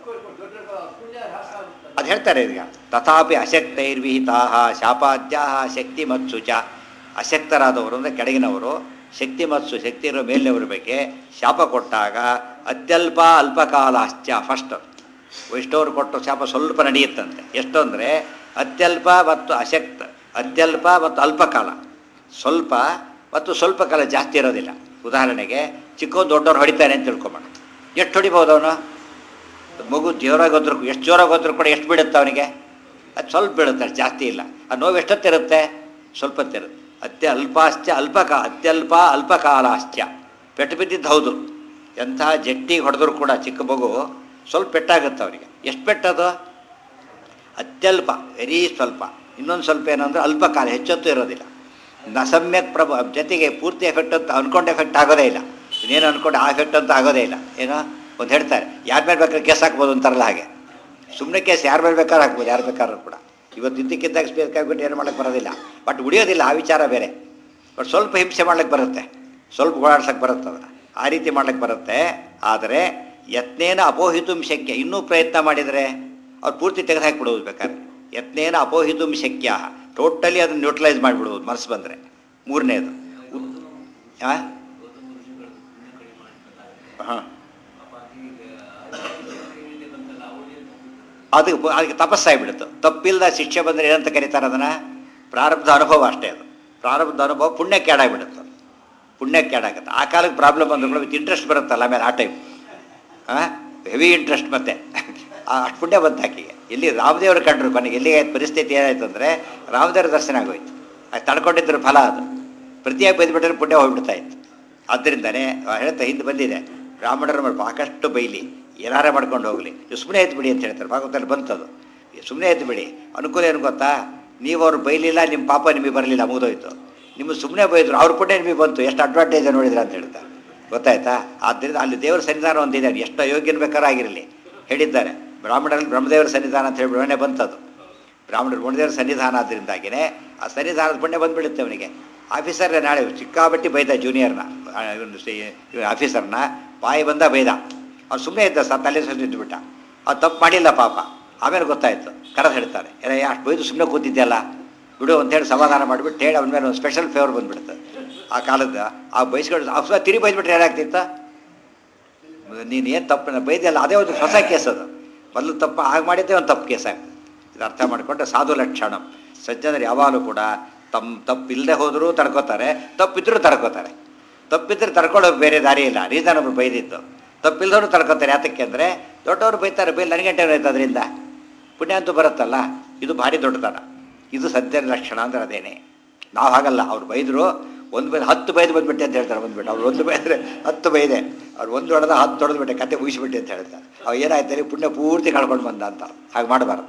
ಅದು ಹೇಳ್ತಾರೆ ಈಗ ತಥಾಪಿ ಅಶಕ್ತೈರ್ವಿಹಿತಾ ಶಾಪಾದ್ಯಾ ಶಕ್ತಿ ಮತ್ಸು ಚ ಅಶಕ್ತರಾದವರು ಅಂದರೆ ಕೆಳಗಿನವರು ಶಕ್ತಿ ಮತ್ಸು ಶಕ್ತಿ ಇರೋ ಮೇಲಿನವರ ಬಗ್ಗೆ ಶಾಪ ಕೊಟ್ಟಾಗ ಅತ್ಯಲ್ಪ ಅಲ್ಪಕಾಲಾಶ್ಚ ಫಸ್ಟ್ ವೈಷ್ಣವರು ಕೊಟ್ಟು ಶಾಪ ಸ್ವಲ್ಪ ನಡೆಯುತ್ತಂತೆ ಎಷ್ಟು ಅಂದರೆ ಅತ್ಯಲ್ಪ ಮತ್ತು ಅಶಕ್ತ ಅತ್ಯಲ್ಪ ಮತ್ತು ಅಲ್ಪಕಾಲ ಸ್ವಲ್ಪ ಮತ್ತು ಸ್ವಲ್ಪ ಕಾಲ ಜಾಸ್ತಿ ಇರೋದಿಲ್ಲ ಉದಾಹರಣೆಗೆ ಚಿಕ್ಕವನು ದೊಡ್ಡವ್ರು ಹೊಡಿತಾನೆ ಅಂತ ತಿಳ್ಕೊಬೇಡ ಎಷ್ಟು ಹೊಡಿಬೋದು ಅವನು ಮಗು ಜೋರಾಗಿ ಹೋದ್ರು ಎಷ್ಟು ಜೋರಾಗಿ ಹೋದ್ರು ಕೂಡ ಎಷ್ಟು ಬೀಳುತ್ತೆ ಅವನಿಗೆ ಅದು ಸ್ವಲ್ಪ ಬೀಳುತ್ತೆ ಅಷ್ಟು ಜಾಸ್ತಿ ಇಲ್ಲ ಆ ನೋವು ಎಷ್ಟೊತ್ತಿರುತ್ತೆ ಸ್ವಲ್ಪತ್ತಿರುತ್ತೆ ಅತ್ಯ ಅಲ್ಪಾಶ್ಚ ಅಲ್ಪಕ ಅತ್ಯಲ್ಪ ಅಲ್ಪಕಾಲಾಶ್ಚ ಪೆಟ್ಟು ಬಿದ್ದಿದ್ದು ಹೌದು ಎಂಥ ಜಟ್ಟಿಗೆ ಹೊಡೆದ್ರು ಕೂಡ ಚಿಕ್ಕ ಮಗು ಸ್ವಲ್ಪ ಪೆಟ್ಟಾಗುತ್ತೆ ಅವನಿಗೆ ಎಷ್ಟು ಪೆಟ್ಟದು ಅತ್ಯಲ್ಪ ವೆರಿ ಸ್ವಲ್ಪ ಇನ್ನೊಂದು ಸ್ವಲ್ಪ ಏನಂದ್ರೆ ಅಲ್ಪ ಕಾಲ ಹೆಚ್ಚೊತ್ತು ಇರೋದಿಲ್ಲ ನ ಸಮ್ಯಕ್ ಪ್ರಭು ಜೊತೆಗೆ ಪೂರ್ತಿ ಎಫೆಕ್ಟ್ ಅಂತ ಅನ್ಕೊಂಡು ಎಫೆಕ್ಟ್ ಆಗೋದೇ ಇಲ್ಲ ಇನ್ನೇನು ಅನ್ಕೊಂಡು ಆ ಎಫೆಕ್ಟ್ ಅಂತ ಆಗೋದೇ ಇಲ್ಲ ಏನೋ ಒಂದು ಹೇಳ್ತಾರೆ ಯಾರ ಮೇಲೆ ಬೇಕಾದ್ರೆ ಕೇಸ್ ಹಾಕ್ಬೋದು ಅಂತಾರಲ್ಲ ಹಾಗೆ ಸುಮ್ಮನೆ ಕೇಸ್ ಯಾರ ಮೇಲೆ ಬೇಕಾದ್ರೆ ಹಾಕ್ಬೋದು ಯಾರು ಬೇಕಾದ್ರೂ ಕೂಡ ಇವತ್ತು ಇದ್ದಕ್ಕಿದ್ದಾಗ ಬೇಕಾಗ್ಬಿಟ್ಟು ಏನು ಮಾಡೋಕ್ಕೆ ಬರೋದಿಲ್ಲ ಬಟ್ ಉಳಿಯೋದಿಲ್ಲ ಆ ವಿಚಾರ ಬೇರೆ ಬಟ್ ಸ್ವಲ್ಪ ಹಿಂಸೆ ಮಾಡ್ಲಿಕ್ಕೆ ಬರುತ್ತೆ ಸ್ವಲ್ಪ ಓಡಾಡ್ಸಕ್ಕೆ ಬರುತ್ತೆ ಅದನ್ನು ಆ ರೀತಿ ಮಾಡ್ಲಿಕ್ಕೆ ಬರುತ್ತೆ ಆದರೆ ಯತ್ನೇನ ಅಪೋಹಿತುಂ ಶಕ್ಯ ಇನ್ನೂ ಪ್ರಯತ್ನ ಮಾಡಿದರೆ ಅವ್ರು ಪೂರ್ತಿ ತೆಗೆದು ಹಾಕಿಬಿಡೋದು ಬೇಕಾದ್ರೆ ಯತ್ನೇನ ಅಪೋಹಿತುಂ ಶಕ್ಯ ಟೋಟಲಿ ಅದನ್ನು ನ್ಯೂಟ್ರಲೈಸ್ ಮಾಡಿಬಿಡ್ಬೋದು ಮನಸ್ಸು ಬಂದರೆ ಮೂರನೇದು ಹಾಂ ಹಾಂ ಅದು ಅದಕ್ಕೆ ತಪಸ್ಸಾಗಿಬಿಡುತ್ತೆ ತಪ್ಪಿಲ್ಲದ ಶಿಕ್ಷೆ ಬಂದರೆ ಏನಂತ ಕರೀತಾರೆ ಅದನ್ನು ಪ್ರಾರಬ್ಧ ಅನುಭವ ಅಷ್ಟೇ ಅದು ಪ್ರಾರಬ್ಧ ಅನುಭವ ಪುಣ್ಯ ಕೇಡಾಗ್ಬಿಡುತ್ತೆ ಅದು ಪುಣ್ಯ ಕೇಡಾಗುತ್ತೆ ಆ ಕಾಲಕ್ಕೆ ಪ್ರಾಬ್ಲಮ್ ಬಂದ್ರು ಕೂಡ ವಿತ್ ಇಂಟ್ರೆಸ್ಟ್ ಬರುತ್ತಲ್ಲ ಆಮೇಲೆ ಆ ಟೈಮ್ ಹಾಂ ಹೆವಿ ಇಂಟ್ರೆಸ್ಟ್ ಮತ್ತೆ ಆ ಅಷ್ಟು ಪುಣ್ಯ ಬಂತು ಆಕೆಗೆ ಎಲ್ಲಿ ರಾಮದೇವರು ಕಂಡ್ರು ಕೊನೆಗೆ ಎಲ್ಲಿಗೆ ಪರಿಸ್ಥಿತಿ ಏನಾಯ್ತು ಅಂದರೆ ರಾಮದೇವರ ದರ್ಶನ ಆಗೋಯ್ತು ಅದು ತಡ್ಕೊಂಡಿದ್ರ ಫಲ ಅದು ಪ್ರತಿಯಾಗಿ ಬೈದ್ಬಿಟ್ರೆ ಪುಣ್ಯ ಹೋಗ್ಬಿಡ್ತಾ ಇತ್ತು ಆದ್ದರಿಂದನೇ ಹೇಳ್ತಾ ಹಿಂದೆ ಬಂದಿದೆ ಬ್ರಾಹ್ಮಣರ ಮೇಲೆ ಸಾಕಷ್ಟು ಬೈಲಿ ಏನಾರ ಮಾಡ್ಕೊಂಡು ಹೋಗಲಿ ಸುಮ್ಮನೆ ಎದ್ದು ಬಿಡಿ ಅಂತ ಹೇಳ್ತಾರೆ ಭಾಗವತಲ್ಲಿ ಬಂತದು ಸುಮ್ಮನೆ ಎದ್ದು ಬಿಡಿ ಅನುಕೂಲ ಏನು ಗೊತ್ತಾ ನೀವು ಅವ್ರು ಬೈಲಿಲ್ಲ ನಿಮ್ಮ ಪಾಪ ನಿಮಗೆ ಬರಲಿಲ್ಲ ಮುಗಿದೋಯ್ತು ನಿಮ್ಮ ಸುಮ್ಮನೆ ಬೈದ್ರು ಅವ್ರ ಪುಣ್ಯ ನಿಮಗೆ ಬಂತು ಎಷ್ಟು ಅಡ್ವಾಂಟೇಜ್ ನೋಡಿದ್ರೆ ಅಂತ ಹೇಳ್ತಾರೆ ಗೊತ್ತಾಯ್ತಾ ಆದ್ದರಿಂದ ಅಲ್ಲಿ ದೇವರ ಸನ್ನಿಧಾನ ಒಂದಿದೆ ಎಷ್ಟು ಯೋಗ್ಯನ ಬೇಕಾದ್ರೂ ಆಗಿರಲಿ ಹೇಳಿದ್ದಾರೆ ಬ್ರಾಹ್ಮಣರಲ್ಲಿ ಬ್ರಹ್ಮದೇವರ ಸನ್ನಿಧಾನ ಅಂತ ಹೇಳಿ ಬ್ರಹ್ಮಣೆ ಬಂತದು ಬ್ರಾಹ್ಮಣರು ಬ್ರಹ್ಮದೇವರ ಸನ್ನಿಧಾನ ಆದ್ದರಿಂದಾಗಿನೇ ಆ ಸನ್ನಿಧಾನದ ಪುಣ್ಯ ಬಂದುಬಿಡುತ್ತೆ ಅವನಿಗೆ ಆಫೀಸರ್ನೇ ನಾಳೆ ಸಿಕ್ಕಾಬಟ್ಟಿ ಬೈದ ಜೂನಿಯರ್ನ ಆಫೀಸರ್ನ ಬಾಯಿ ಬಂದ ಬೈದ ಅವ್ನು ಸುಮ್ಮನೆ ಇದ್ದ ಸರ್ ತಲೆ ಸದ್ದು ಬಿಟ್ಟ ಅವ್ನು ತಪ್ಪು ಮಾಡಿಲ್ಲ ಪಾಪ ಆಮೇಲೆ ಗೊತ್ತಾಯಿತು ಕರೆದು ಹೇಳ್ತಾರೆ ಏನೇ ಅಷ್ಟು ಬೈದು ಸುಮ್ಮನೆ ಕೂತಿದ್ಯಲ್ಲ ಬಿಡು ಅಂತೇಳಿ ಸಮಾಧಾನ ಮಾಡಿಬಿಟ್ಟು ಹೇಳಿ ಅವನ ಮೇಲೆ ಒಂದು ಸ್ಪೆಷಲ್ ಫೇವರ್ ಬಂದುಬಿಡುತ್ತೆ ಆ ಕಾಲದ ಆ ಬೈಸ್ಕೊಂಡು ಅಪ್ಸ ತಿರುಗಿ ಬೈದ್ಬಿಟ್ರೆ ಏನಾಗ್ತಿತ್ತ ನೀನು ಏನು ತಪ್ಪು ಬೈದಲ್ಲ ಅದೇ ಒಂದು ಹೊಸ ಕೇಸ್ ಅದು ಮೊದಲು ತಪ್ಪು ಆಗ ಮಾಡಿದ್ದೇ ಒಂದು ತಪ್ಪು ಕೇಸ್ ಆಗ್ತದೆ ಇದು ಅರ್ಥ ಮಾಡಿಕೊಂಡ್ರೆ ಸಾಧು ಲಕ್ಷಣ ಸಜ್ಜನರು ಯಾವಾಗಲೂ ಕೂಡ ತಮ್ಮ ತಪ್ಪಿಲ್ಲದೆ ಹೋದರೂ ತಡ್ಕೋತಾರೆ ತಪ್ಪಿದ್ರೂ ತಡ್ಕೋತಾರೆ ತಪ್ಪಿದ್ರೆ ತಡ್ಕೊಳ್ಳೋಕೆ ಬೇರೆ ದಾರಿ ಇಲ್ಲ ರೀಸನಬಲ್ ಬೈದಿದ್ದು ತಪ್ಪಿಲ್ದವರು ತಡ್ಕೋತಾರೆ ಯಾತಕ್ಕೆ ಅಂದರೆ ದೊಡ್ಡವರು ಬೈತಾರೆ ಬೈ ನನಗಂಟೆ ಏನಾಯ್ತು ಅದರಿಂದ ಪುಣ್ಯ ಅಂತೂ ಬರುತ್ತಲ್ಲ ಇದು ಭಾರಿ ದೊಡ್ಡತನ ಇದು ಸಜ್ಜನ ಲಕ್ಷಣ ಅಂದ್ರೆ ಅದೇನೆ ನಾವು ಹಾಗಲ್ಲ ಅವ್ರು ಬೈದರು ಒಂದು ಬೈ ಹತ್ತು ಬೈದು ಬಂದ್ಬಿಟ್ಟೆ ಅಂತ ಹೇಳ್ತಾರೆ ಬಂದ್ಬಿಟ್ಟು ಅವ್ರು ಒಂದು ಬೈದ್ರೆ ಹತ್ತು ಬೈದೆ ಅವ್ರು ಒಂದು ಹೊಡೆದ ಹತ್ತು ಹೊಡೆದ್ಬಿಟ್ಟೆ ಕತೆ ಮುಗಿಸ್ಬಿಟ್ಟೆ ಅಂತ ಹೇಳ್ತಾರೆ ಅವು ಏನಾಯ್ತಾರೆ ಪುಣ್ಯ ಪೂರ್ತಿ ಕಳ್ಕೊಂಡು ಬಂದ ಅಂತ ಹಾಗೆ ಮಾಡಬಾರ್ದು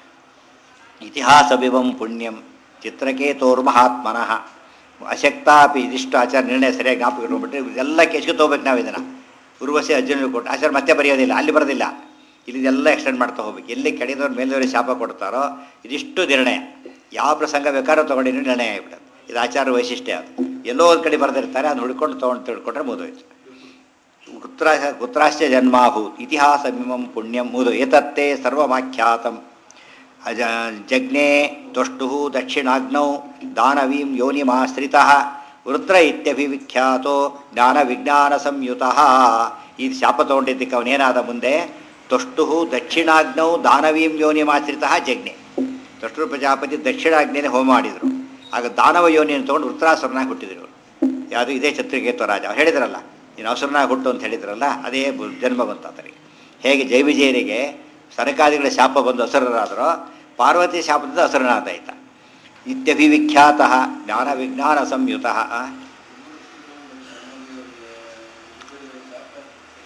ಇತಿಹಾಸ ವಿವಂ ಪುಣ್ಯಂ ಚಿತ್ರಕೇತೋರ್ ಮಹಾತ್ಮನಃ ಅಶಕ್ತಾಪಿ ಇದಿಷ್ಟು ಆಚಾರ ನಿರ್ಣಯ ಸರಿಯಾಗಿ ಜ್ಞಾಪಕ ಇಟ್ಕೊಂಡ್ಬಿಟ್ರೆ ಇದೆಲ್ಲ ಕೆಚ್ಗೆ ತೊಗೋಬೇಕು ನಾವು ಇದನ್ನು ಉರ್ವಶಿ ಅರ್ಜುನ ಕೊಟ್ಟು ಆಚಾರ ಮತ್ತೆ ಬರೆಯೋದಿಲ್ಲ ಅಲ್ಲಿ ಬರೋದಿಲ್ಲ ಇಲ್ಲಿ ಇದೆಲ್ಲ ಎಕ್ಸ್ಟೆಂಡ್ ಮಾಡ್ತಾ ಹೋಗ್ಬೇಕು ಎಲ್ಲಿ ಕೆಡಿದವ್ರು ಮೇಲಿದವ್ರಿಗೆ ಶಾಪ ಕೊಡ್ತಾರೋ ಇದಿಷ್ಟು ನಿರ್ಣಯ ಯಾವ ಪ್ರಸಂಗ ಬೇಕಾದ್ರೂ ತೊಗೊಂಡಿರೋ ನಿರ್ಣಯ ಆಗಿಬಿಡುತ್ತೆ ಇದು ಆಚಾರ ವೈಶಿಷ್ಟ್ಯ ಅದು ಎಲ್ಲೋ ಒಂದು ಕಡೆ ಬರೆದಿರ್ತಾರೆ ಅದು ಹುಡ್ಕೊಂಡು ತೊಗೊಂಡು ತಿಳ್ಕೊಂಡ್ರೆ ಮುಗಿದೋಯ್ತು ಕುತ್ರ ಕುತ್ರಾಶ್ಚ ಜನ್ಮಾಹು ಇತಿಹಾಸ ಮಿಮಂ ಪುಣ್ಯಂ ಮುದು ಏತತ್ತೇ ಸರ್ವಮಾಖ್ಯಾತಂ ಅಜ ಜಜ್ಞೆ ತುಷ್ಟು ದಕ್ಷಿಣಾಗ್ನೌ ದಾನವೀಂ ಯೋನಿಮಾಶ್ರಿತ ವೃತ್ರ ಇತ್ಯಭಿವಿಖ್ಯಾತೋ ಜ್ಞಾನ ವಿಜ್ಞಾನ ಸಂಯುತ ಈ ಶಾಪ ತಗೊಂಡಿದ್ದಕ್ಕೆ ಅವನೇನಾದ ಮುಂದೆ ತುಷ್ಟು ದಕ್ಷಿಣಾಗ್ನೌ ದಾನವೀಂ ಯೋನಿಮಾಶ್ರಿತ ಜಜ್ಞೆ ತುಷ್ಟು ಪ್ರಜಾಪತಿ ದಕ್ಷಿಣಾಗ್ನೇನೆ ಹೋಮ ಮಾಡಿದರು ಆಗ ದಾನವ ಯೋನಿಯನ್ನು ತೊಗೊಂಡು ವೃತ್ರಾಸುರನಾಗಿ ಹುಟ್ಟಿದರು ಯಾವುದು ಇದೇ ಛತ್ರಿಕೇತು ರಾಜ ಅವ್ರು ಹೇಳಿದ್ರಲ್ಲ ನೀನು ಅವಸರನಾಗಿ ಹುಟ್ಟು ಅಂತ ಹೇಳಿದ್ರಲ್ಲ ಅದೇ ಬು- ಜನ್ಮ ಬಂತು ಆತನಿಗೆ ಹೇಗೆ ಜೈವಿಜಯರಿಗೆ ಸನಕಾದಿಗಳ ಶಾಪ ಬಂದು ಅಸುರರಾದರೋ ಪಾರ್ವತಿ ಶಾಪದಿಂದ ಅಸುರನಾದ ಆಯ್ತ ಇತ್ಯಭಿವಿಖ್ಯಾತ ಜ್ಞಾನ ವಿಜ್ಞಾನ ಸಂಯುತ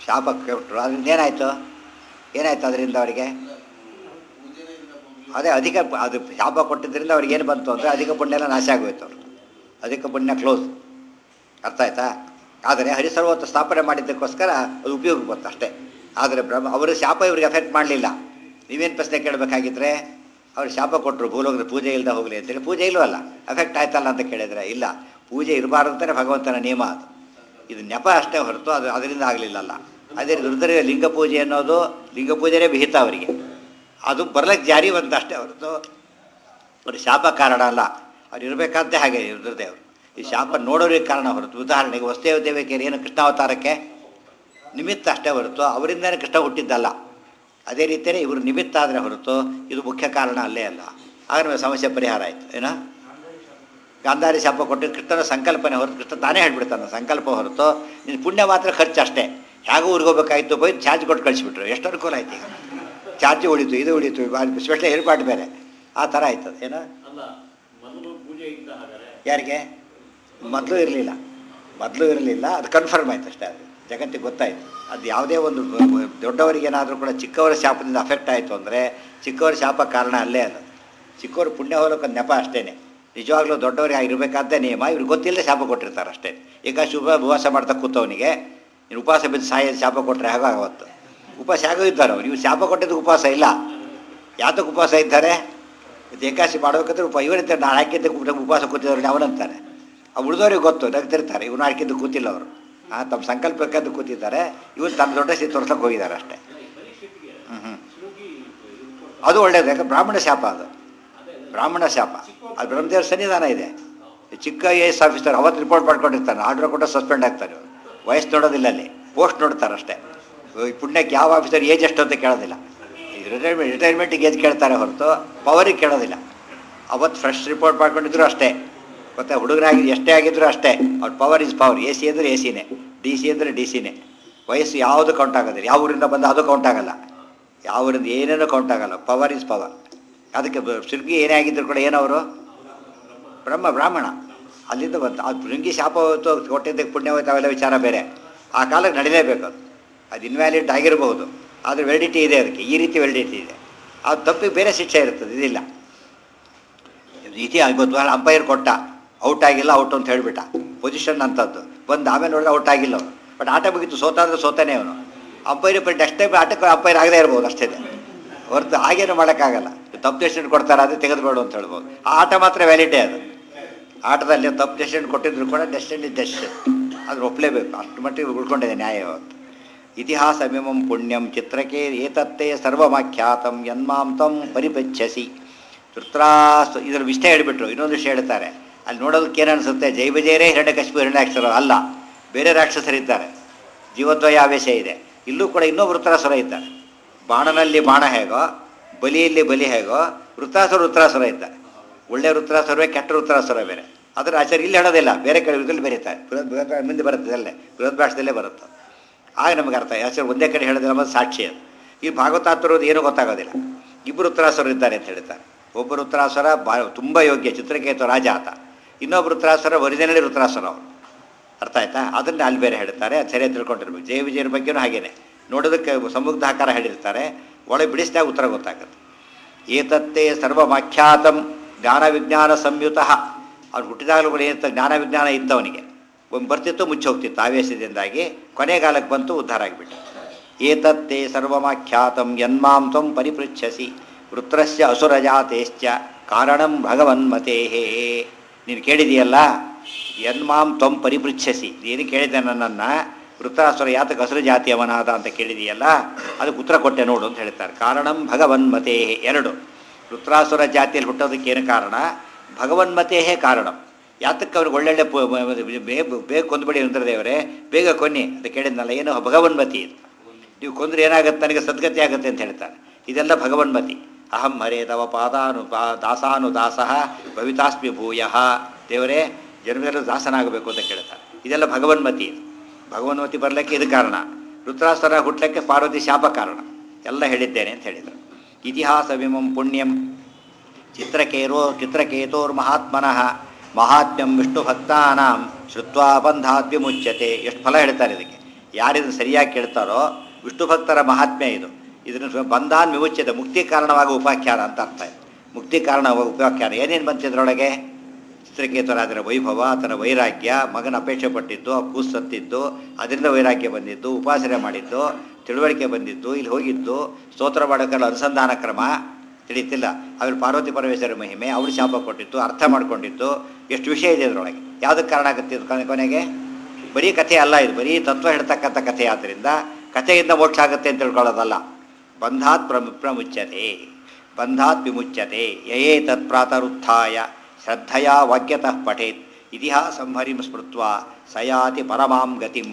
ಶಾಪ ಕೊಟ್ಟರು ಅದರಿಂದ ಏನಾಯಿತು ಏನಾಯ್ತು ಅದರಿಂದ ಅವರಿಗೆ ಅದೇ ಅಧಿಕ ಅದು ಶಾಪ ಕೊಟ್ಟಿದ್ದರಿಂದ ಅವ್ರಿಗೆ ಏನು ಬಂತು ಅಂದರೆ ಅಧಿಕ ಪುಣ್ಯ ಎಲ್ಲ ನಾಶ ಆಗೋಯ್ತು ಅವರು ಅಧಿಕ ಪುಣ್ಯ ಕ್ಲೋಸ್ ಅರ್ಥ ಆಯ್ತಾ ಆದರೆ ಹರಿಸರ್ವತ್ತು ಸ್ಥಾಪನೆ ಮಾಡಿದ್ದಕ್ಕೋಸ್ಕರ ಅದು ಉಪಯೋಗ ಬಂತು ಅಷ್ಟೇ ಆದರೆ ಬ್ರಹ್ಮ ಅವರ ಶಾಪ ಇವ್ರಿಗೆ ಎಫೆಕ್ಟ್ ಮಾಡಲಿಲ್ಲ ನೀವೇನು ಪ್ರಶ್ನೆ ಕೇಳಬೇಕಾಗಿದ್ರೆ ಅವ್ರು ಶಾಪ ಕೊಟ್ಟರು ಭೂಲೋಕದ ಪೂಜೆ ಇಲ್ಲದೆ ಹೋಗಲಿ ಅಂತೇಳಿ ಪೂಜೆ ಇಲ್ಲವಲ್ಲ ಎಫೆಕ್ಟ್ ಆಯ್ತಲ್ಲ ಅಂತ ಕೇಳಿದರೆ ಇಲ್ಲ ಪೂಜೆ ಇರಬಾರ್ದು ಅಂತಲೇ ಭಗವಂತನ ನಿಯಮ ಅದು ಇದು ನೆಪ ಅಷ್ಟೇ ಹೊರತು ಅದು ಅದರಿಂದ ಆಗಲಿಲ್ಲಲ್ಲ ಅದೇ ರುದ್ರ ಲಿಂಗ ಪೂಜೆ ಅನ್ನೋದು ಲಿಂಗ ಪೂಜೆನೇ ವಿಹಿತ ಅವರಿಗೆ ಅದು ಬರ್ಲಿಕ್ಕೆ ಜಾರಿ ಬಂತ ಅಷ್ಟೇ ಹೊರತು ಅವ್ರ ಶಾಪ ಕಾರಣ ಅಲ್ಲ ಅವ್ರು ಇರಬೇಕಾದ್ದೇ ಹಾಗೆ ರುದ್ರದೇವರು ಈ ಶಾಪ ನೋಡೋರಿಗೆ ಕಾರಣ ಹೊರತು ಉದಾಹರಣೆಗೆ ವಸುದೇವ ದೇವಕಿಯರು ಏನು ಕೃಷ್ಣಾವತಾರಕ್ಕೆ ನಿಮಿತ್ತ ಅಷ್ಟೇ ಹೊರತು ಅವರಿಂದನೇ ಕೃಷ್ಣ ಹುಟ್ಟಿದ್ದಲ್ಲ ಅದೇ ರೀತಿಯೇ ಇವರು ನಿಮಿತ್ತ ಆದರೆ ಹೊರತು ಇದು ಮುಖ್ಯ ಕಾರಣ ಅಲ್ಲೇ ಅಲ್ಲ ಆಗ ನಮಗೆ ಸಮಸ್ಯೆ ಪರಿಹಾರ ಆಯಿತು ಏನೋ ಗಾಂಧಾರಿ ಶಾಪ ಕೊಟ್ಟು ಕೃಷ್ಣನ ಸಂಕಲ್ಪನೆ ಹೊರತು ಕೃಷ್ಣ ತಾನೇ ಹೇಳ್ಬಿಡ್ತಾನೆ ಸಂಕಲ್ಪ ಹೊರತು ನಿನ್ನ ಪುಣ್ಯ ಮಾತ್ರ ಖರ್ಚು ಅಷ್ಟೇ ಹೇಗೂ ಊರಿಗೆ ಹೋಗ್ಬೇಕಾಯ್ತು ಹೋಗಿ ಚಾರ್ಜ್ ಕೊಟ್ಟು ಕಳಿಸ್ಬಿಟ್ರು ಎಷ್ಟು ಅನುಕೂಲ ಆಯ್ತು ಈಗ ಚಾರ್ಜ್ ಉಳಿತು ಇದು ಉಳಿತು ಸ್ಪೆಷಲ್ ಏರ್ಪಾಡು ಬೇರೆ ಆ ಥರ ಆಯ್ತದ ಏನೋ ಅಲ್ಲ ಮೊದಲು ಪೂಜೆ ಇದ್ದ ಹಾಗಾದ್ರೆ ಯಾರಿಗೆ ಮೊದಲು ಇರಲಿಲ್ಲ ಮೊದಲು ಇರಲಿಲ್ಲ ಅದು ಕನ್ಫರ್ಮ್ ಆಯ್ತು ಅಷ್ಟೇ ಅದು ಜಗತ್ತಿಗೆ ಗೊತ್ತಾಯ್ತು ಅದು ಯಾವುದೇ ಒಂದು ದೊಡ್ಡವರಿಗೇನಾದರೂ ಕೂಡ ಚಿಕ್ಕವರ ಶಾಪದಿಂದ ಅಫೆಕ್ಟ್ ಆಯಿತು ಅಂದರೆ ಚಿಕ್ಕವರ ಶಾಪ ಕಾರಣ ಅಲ್ಲೇ ಅಲ್ಲ ಚಿಕ್ಕವರು ಪುಣ್ಯ ಹೋಲಕ್ಕೆ ನೆಪ ಅಷ್ಟೇ ನಿಜವಾಗ್ಲೂ ದೊಡ್ಡವರಿಗೆ ಇರಬೇಕಾದ್ದೇ ನಿಯಮ ಇವ್ರಿಗೆ ಗೊತ್ತಿಲ್ಲದೆ ಶಾಪ ಕೊಟ್ಟಿರ್ತಾರೆ ಅಷ್ಟೇ ಈಗ ಶುಭ ಉಪವಾಸ ಮಾಡ್ತಾ ಕೂತವನಿಗೆ ನೀನು ಉಪವಾಸ ಬಿದ್ದು ಸಾಯ ಶಾಪ ಕೊಟ್ಟರೆ ಹಾಗೋ ಆವತ್ತು ಉಪವಾಸ ಆಗೋ ಇದ್ದಾರೆ ಅವ್ರು ಇವ್ರು ಶಾಪ ಕೊಟ್ಟಿದ್ದು ಉಪವಾಸ ಇಲ್ಲ ಯಾತಕ್ಕೆ ಉಪವಾಸ ಇದ್ದಾರೆ ಇದು ಏಕಾಸಿ ಮಾಡ್ಬೇಕಂದ್ರೆ ಉಪ ಇವರಿರ್ತಾರೆ ನಾನು ಹಾಕಿದ್ದೆ ಉಪವಾಸ ಕೂತಿದ್ರು ಅವನಂತಾರೆ ಆ ಉಳಿದವ್ರಿಗೆ ಗೊತ್ತು ನಗ್ತಿರ್ತಾರೆ ಇವ್ನು ಹಾಕಿದ್ದು ಕೂತಿಲ್ಲ ಅವರು ಆ ತಮ್ಮ ಸಂಕಲ್ಪಕ್ಕಂದು ಕೂತಿದ್ದಾರೆ ಇವ್ರು ತಮ್ಮ ದೊಡ್ಡ ಸ್ಥಿತಿ ತೋರ್ಸಕ್ಕೆ ಹೋಗಿದ್ದಾರೆ ಅಷ್ಟೇ ಹ್ಞೂ ಹ್ಞೂ ಅದು ಒಳ್ಳೇದು ಯಾಕೆ ಬ್ರಾಹ್ಮಣ ಶಾಪ ಅದು ಬ್ರಾಹ್ಮಣ ಶಾಪ ಅದು ಬ್ರಹ್ಮದೇವ್ರ ಸನ್ನಿಧಾನ ಇದೆ ಚಿಕ್ಕ ಐ ಎಸ್ ಆಫೀಸರ್ ಅವತ್ತು ರಿಪೋರ್ಟ್ ಮಾಡ್ಕೊಂಡಿರ್ತಾನೆ ಆರ್ಡರ್ ಕೊಟ್ಟು ಸಸ್ಪೆಂಡ್ ಆಗ್ತಾರೆ ಇವ್ರು ವಯಸ್ಸು ನೋಡೋದಿಲ್ಲ ಅಲ್ಲಿ ಪೋಸ್ಟ್ ನೋಡ್ತಾರೆ ಅಷ್ಟೇ ಈ ಪುಣ್ಯಕ್ಕೆ ಯಾವ ಆಫೀಸರ್ ಏಜ್ ಎಷ್ಟು ಅಂತ ಕೇಳೋದಿಲ್ಲ ಈ ರಿಟೈರ್ಮೆಂಟ್ ರಿಟೈರ್ಮೆಂಟಿಗೆ ಏಜ್ ಕೇಳ್ತಾರೆ ಹೊರತು ಪವರಿಗೆ ಕೇಳೋದಿಲ್ಲ ಅವತ್ತು ಫ್ರೆಶ್ ರಿಪೋರ್ಟ್ ಮಾಡ್ಕೊಂಡಿದ್ರು ಅಷ್ಟೇ ಮತ್ತು ಹುಡುಗರಾಗಿ ಎಷ್ಟೇ ಆಗಿದ್ರು ಅಷ್ಟೇ ಅವ್ರ power is power A C ಅಂದರೆ ಎ ಸಿನೇ ಡಿ ಸಿ ಅಂದರೆ ಡಿ ಸಿನೇ ವಯಸ್ಸು ಯಾವುದು ಕೌಂಟ್ ಆಗೋದಿಲ್ಲ ಯಾವ ಊರಿಂದ ಬಂದು ಅದು ಕೌಂಟ್ ಆಗಲ್ಲ ಯಾವ ಊರಿಂದ ಏನೇನೋ ಕೌಂಟ್ ಆಗಲ್ಲ ಪವರ್ ಇಸ್ ಪವರ್ ಅದಕ್ಕೆ ಬ- ಶೃಂಗಿ ಏನೇ ಆಗಿದ್ರು ಕೂಡ ಏನವರು ಬ್ರಹ್ಮ ಬ್ರಾಹ್ಮಣ ಅಲ್ಲಿಂದ ಬಂತು ಅದು ಶೃಂಗಿ ಶಾಪ ಹೊತ್ತು ಕೊಟ್ಟಿದ್ದಕ್ಕೆ ಪುಣ್ಯ ಹೋಯ್ತು ಅವೆಲ್ಲ ವಿಚಾರ ಬೇರೆ ಆ ಕಾಲಕ್ಕೆ ನಡಿಲೇಬೇಕು ಅದು ಅದು ಇನ್ವ್ಯಾಲಿಡ್ ಆಗಿರಬಹುದು ಆದರೆ ವೆಲಿಡಿಟಿ ಇದೆ ಅದಕ್ಕೆ ಈ ರೀತಿ ವೆಲಿಡಿಟಿ ಇದೆ ಅದು ತಪ್ಪಿಗೆ ಬೇರೆ ಶಿಕ್ಷೆ ಇರ್ತದೆ ಇದಿಲ್ಲ ಇತಿ ಗೊತ್ತು ಅಂಪೈರ್ ಕೊಟ್ಟ ಔಟ್ ಆಗಿಲ್ಲ ಔಟ್ ಅಂತ ಹೇಳಿಬಿಟ್ಟ ಪೊಸಿಷನ್ ಅಂತದ್ದು ಬಂದು ಆಮೇಲೆ ನೋಡಿದ್ರೆ ಔಟ್ ಆಗಿಲ್ಲ ಅವನು ಬಟ್ ಆಟ ಮುಗಿತು ಸೋತಾದ್ರೆ ಸೋತಾನೆ ಅವನು ಅಂಪೈರ್ ಬಟ್ ನೆಕ್ಸ್ಟ್ ಟೈಮ್ ಆಟಕ್ಕೆ ಅಂಪೈರ್ ಆಗದೇ ಇರ್ಬೋದು ಅಷ್ಟೇ ಹೊರತು ಹಾಗೇನು ಮಾಡೋಕ್ಕಾಗಲ್ಲ ತಪ್ಪು ಡೆಸಿಷನ್ ಕೊಡ್ತಾರೆ ಅದೇ ತೆಗೆದುಬೇಡು ಅಂತ ಹೇಳ್ಬೋದು ಆ ಆಟ ಮಾತ್ರ ವ್ಯಾಲಿಡೇ ಅದು ಆಟದಲ್ಲಿ ತಪ್ಪು ಡೆಸಿಷನ್ ಕೊಟ್ಟಿದ್ರು ಕೂಡ ಡೆಸ್ಟಿನ್ ಇಸ್ ಡೆಸಿಷನ್ ಅದು ಒಪ್ಪಲೇಬೇಕು ಅಷ್ಟು ಮಟ್ಟಿಗೆ ಉಳ್ಕೊಂಡಿದೆ ನ್ಯಾಯ ಇವತ್ತು ಇತಿಹಾಸ ಮಿಮಂ ಪುಣ್ಯಂ ಚಿತ್ರಕ್ಕೆ ಏತತ್ತೇ ಸರ್ವಮಾಖ್ಯಾತಂ ಯನ್ಮಾಂತಂ ಪರಿಪಚ್ಛಸಿ ಧೃತರಾಸ್ ಇದರ ವಿಷಯ ಹೇಳಿಬಿಟ್ರು ಇನ್ನೊಂದು ವಿಷಯ ಹೇಳ್ತಾರೆ ಅಲ್ಲಿ ನೋಡೋದಕ್ಕೆ ಏನು ಅನಿಸುತ್ತೆ ಜೈ ವಿಜಯರೇ ಹಿರಣ್ಯಕಶಿಪು ಹಿರಣ್ಯಾಕ್ಷರ ಅಲ್ಲ ಬೇರೆ ರಾಕ್ಷಸರಿದ್ದಾರೆ ಜೀವದ್ವಯ ಆವೇಶ ಇದೆ ಇಲ್ಲೂ ಕೂಡ ಇನ್ನೂ ವೃತ್ರಾಸುರ ಇದ್ದಾರೆ ಬಾಣನಲ್ಲಿ ಬಾಣ ಹೇಗೋ ಬಲಿಯಲ್ಲಿ ಬಲಿ ಹೇಗೋ ವೃತ್ತಾಸುರ ವೃತ್ರಾಸುರ ಇದ್ದಾರೆ ಒಳ್ಳೆ ವೃತ್ರಾಸುರವೇ ಕೆಟ್ಟ ವೃತ್ರಾಸುರ ಬೇರೆ ಅದರ ಆಚಾರ್ಯ ಇಲ್ಲಿ ಹೇಳೋದಿಲ್ಲ ಬೇರೆ ಕಡೆ ಇದರಲ್ಲಿ ಬರೀತಾರೆ ಬೃಹತ್ ಬೃಹತ್ ಮುಂದೆ ಬರುತ್ತೆ ಅಲ್ಲೇ ಬೃಹತ್ ಭಾಷೆದಲ್ಲೇ ಬರುತ್ತೆ ಆಗ ನಮಗೆ ಅರ್ಥ ಆಚಾರ್ಯ ಒಂದೇ ಕಡೆ ಹೇಳಿದ್ರೆ ನಮ್ಮದು ಸಾಕ್ಷಿ ಅದು ಈ ಭಾಗವತಾತ್ಮರದ್ದು ಏನೂ ಗೊತ್ತಾಗೋದಿಲ್ಲ ಇಬ್ಬರು ಉತ್ತರಾಸುರರು ಇದ್ದಾರೆ ಅಂತ ಹೇಳ್ತಾರೆ ಒಬ್ಬರು ಉತ್ತರಾಸುರ ಬಾ ತುಂಬ ಯೋಗ್ಯ ಚಿತ್ರಕೇತು ರಾಜ ಆತ ಇನ್ನೊಬ್ಬರು ಉತ್ತರಾಸುರ ಒರಿಜಿನಲಿ ರುದ್ರಾಸುರ ಅವರು ಅರ್ಥ ಆಯ್ತಾ ಅದನ್ನ ಅಲ್ಲಿ ಬೇರೆ ಹೇಳ್ತಾರೆ ಅದು ಸರಿಯಾಗಿ ತಿಳ್ಕೊಂಡಿರ್ಬೇಕು ಜಯ ವಿಜಯರ ಬಗ್ಗೆನೂ ಹಾಗೇನೆ ನೋಡೋದಕ್ಕೆ ಸಮುಗ್ಧ ಆಕಾರ ಹೇಳಿರ್ತಾರೆ ಒಳಗೆ ಬಿಡಿಸಿದಾಗ ಉತ್ತರ ಗೊತ್ತಾಗುತ್ತೆ ಏತತ್ತೇ ಸರ್ವಮಾಖ್ಯಾತಂ ಜ್ಞಾನ ವಿಜ್ಞಾನ ಸಂಯುತ ಅವ್ನು ಹುಟ್ಟಿದಾಗಲೂ ಕೂಡ ಏನಿತ್ತು ಜ್ಞಾನ ವಿಜ್ಞಾನ ಇತ್ತವನಿಗೆ ಒಂದು ಬರ್ತಿತ್ತು ಮುಚ್ಚಿ ಹೋಗ್ತಿತ್ತು ಆವೇಶದಿಂದಾಗಿ ಕೊನೆಗಾಲಕ್ಕೆ ಬಂತು ಉದ್ಧಾರ ಆಗಿಬಿಟ್ಟು ಏತತ್ತೇ ಸರ್ವಮಾಖ್ಯಾತಂ ಯನ್ಮಾಂ ತ್ವಂ ಪರಿಪೃಚ್ಛಸಿ ವೃತ್ರಸ್ಯ ಅಸುರಜಾತೇಶ್ಚ ಕಾರಣಂ ಭಗವನ್ಮತೇಹೇ ನೀನು ಕೇಳಿದೆಯಲ್ಲ ಯನ್ಮಾಂ ತ್ವಂ ಪರಿಪೃಚ್ಛಸಿ ಏನು ಕೇಳಿದೆ ನನ್ನನ್ನು ವೃತ್ತಾಸುರ ಯಾತಕ ಹಸಿರು ಜಾತಿಯವನಾದ ಅಂತ ಕೇಳಿದೆಯಲ್ಲ ಅದಕ್ಕೆ ಉತ್ತರ ಕೊಟ್ಟೆ ನೋಡು ಅಂತ ಹೇಳ್ತಾರೆ ಕಾರಣಂ ಭಗವನ್ಮತೇಹೇ ಎರಡು ವೃತ್ರಾಸುರ ಜಾತಿಯಲ್ಲಿ ಹುಟ್ಟೋದಕ್ಕೆ ಏನು ಕಾರಣ ಭಗವನ್ಮತೇಹೇ ಕಾರಣ ಯಾತಕ್ಕೆ ಅವ್ರಿಗೆ ಒಳ್ಳೊಳ್ಳೆ ಪು- ಮ- ಮ- ಬೇ ಬೇಗ ಕೊಂದ್ಬಿಡಿ ರುದ್ರದೇವರೇ ಬೇಗ ಕೊನ್ನಿ ಅಂತ ಕೇಳಿದ್ನಲ್ಲ ಏನು ಭಗವನ್ಮತಿ ಇದು ನೀವು ಕೊಂದ್ರೆ ಏನಾಗುತ್ತೆ ನನಗೆ ಸದ್ಗತಿ ಆಗುತ್ತೆ ಅಂತ ಹೇಳ್ತಾರೆ ಇದೆಲ್ಲ ಭಗವನ್ಮತಿ ಅಹಂ ಹರೇ ತವ ಪಾದಾನು ಪಾ ದಾಸಾನು ದಾಸಃ ಭವಿತಾಸ್ಮಿ ಭೂಯ ದೇವರೇ ಜನ್ಮದಲ್ಲೂ ದಾಸನಾಗಬೇಕು ಅಂತ ಕೇಳ್ತಾರೆ ಇದೆಲ್ಲ ಭಗವನ್ಮತಿ ಇದು ಭಗವನ್ಮತಿ ಬರಲಿಕ್ಕೆ ಇದು ಕಾರಣ ರುದ್ರಾಸುರ ಹುಟ್ಟಲಿಕ್ಕೆ ಪಾರ್ವತಿ ಶಾಪ ಕಾರಣ ಎಲ್ಲ ಹೇಳಿದ್ದೇನೆ ಅಂತ ಹೇಳಿದರು ಇತಿಹಾಸ ವಿಮಂ ಪುಣ್ಯಂ ಚಿತ್ರಕೇರೋ ಚಿತ್ರಕೇತೋರ್ಮಹಾತ್ಮನಃ ಮಹಾತ್ಮ್ಯಂ ವಿಷ್ಣು ಭಕ್ತಾನಾಂ ಶ್ರುತ್ವಾ ಬಂಧಾತ್ ವಿಮುಚ್ಯತೆ ಎಷ್ಟು ಫಲ ಹೇಳ್ತಾರೆ ಇದಕ್ಕೆ ಯಾರಿದನ್ನು ಸರಿಯಾಗಿ ಕೇಳ್ತಾರೋ ವಿಷ್ಣು ಭಕ್ತರ ಮಹಾತ್ಮೆ ಇದು ಇದನ್ನು ಬಂಧಾನ್ ವಿಮುಚ್ಯತೆ ಮುಕ್ತಿ ಕಾರಣವಾಗಿ ಉಪಾಖ್ಯಾನ ಅಂತ ಅರ್ಥ ಇದೆ ಮುಕ್ತಿ ಕಾರಣವಾಗಿ ಉಪಾಖ್ಯಾನ ಏನೇನು ಬಂತಿದ್ರೊಳಗೆ ಚಿತ್ರಕೇತರಾದರ ವೈಭವ ಆತನ ವೈರಾಗ್ಯ ಮಗನ ಅಪೇಕ್ಷೆ ಪಟ್ಟಿದ್ದು ಆ ಕೂಸು ಸತ್ತಿದ್ದು ಅದರಿಂದ ವೈರಾಗ್ಯ ಬಂದಿದ್ದು ಉಪಾಸನೆ ಮಾಡಿದ್ದು ತಿಳುವಳಿಕೆ ಬಂದಿದ್ದು ಇಲ್ಲಿ ಹೋಗಿದ್ದು ಸ್ತೋತ್ರ ಮಾಡೋಕ್ಕೆಲ್ಲ ಅನುಸಂಧಾನ ಕ್ರಮ ತಿಳಿತಿಲ್ಲ ಅವ್ರು ಪಾರ್ವತಿ ಪರಮೇಶ್ವರ ಮಹಿಮೆ ಅವ್ರು ಶಾಪ ಕೊಟ್ಟಿದ್ದು ಅರ್ಥ ಮಾಡ್ಕೊಂಡಿದ್ದು ಎಷ್ಟು ವಿಷಯ ಇದೆ ಇದರೊಳಗೆ ಯಾವುದಕ್ಕೆ ಕಾರಣ ಆಗುತ್ತೆ ಇದು ಕೊನೆ- ಕೊನೆಗೆ ಬರೀ ಕಥೆ ಅಲ್ಲ ಇದು ಬರೀ ತತ್ವ ಹೇಳ್ತಕ್ಕಂಥ ಕಥೆ ಆದ್ದರಿಂದ ಕಥೆಯಿಂದ ಮೋಕ್ಷ ಆಗುತ್ತೆ ಅಂತ ತಿಳ್ಕೊಳ್ಳೋದಲ್ಲ ಬಂಧಾತ್ ಪ್ರಮ ಪ್ರಮುಚ್ಯತೆ ಬಂಧಾತ್ ವಿಮುಚ್ಯತೆ ಯಯೇ ತತ್ ಪ್ರಾತರುತ್ಥಾಯ ಶ್ರದ್ಧೆಯ ವಾಕ್ಯತಃ ಪಠೇತ್ ಇತಿಹಾಸಂ ಹರಿಂ ಸ್ಮೃತ್ವ ಸಯಾತಿ ಪರಮಾಂ ಗತಿಂ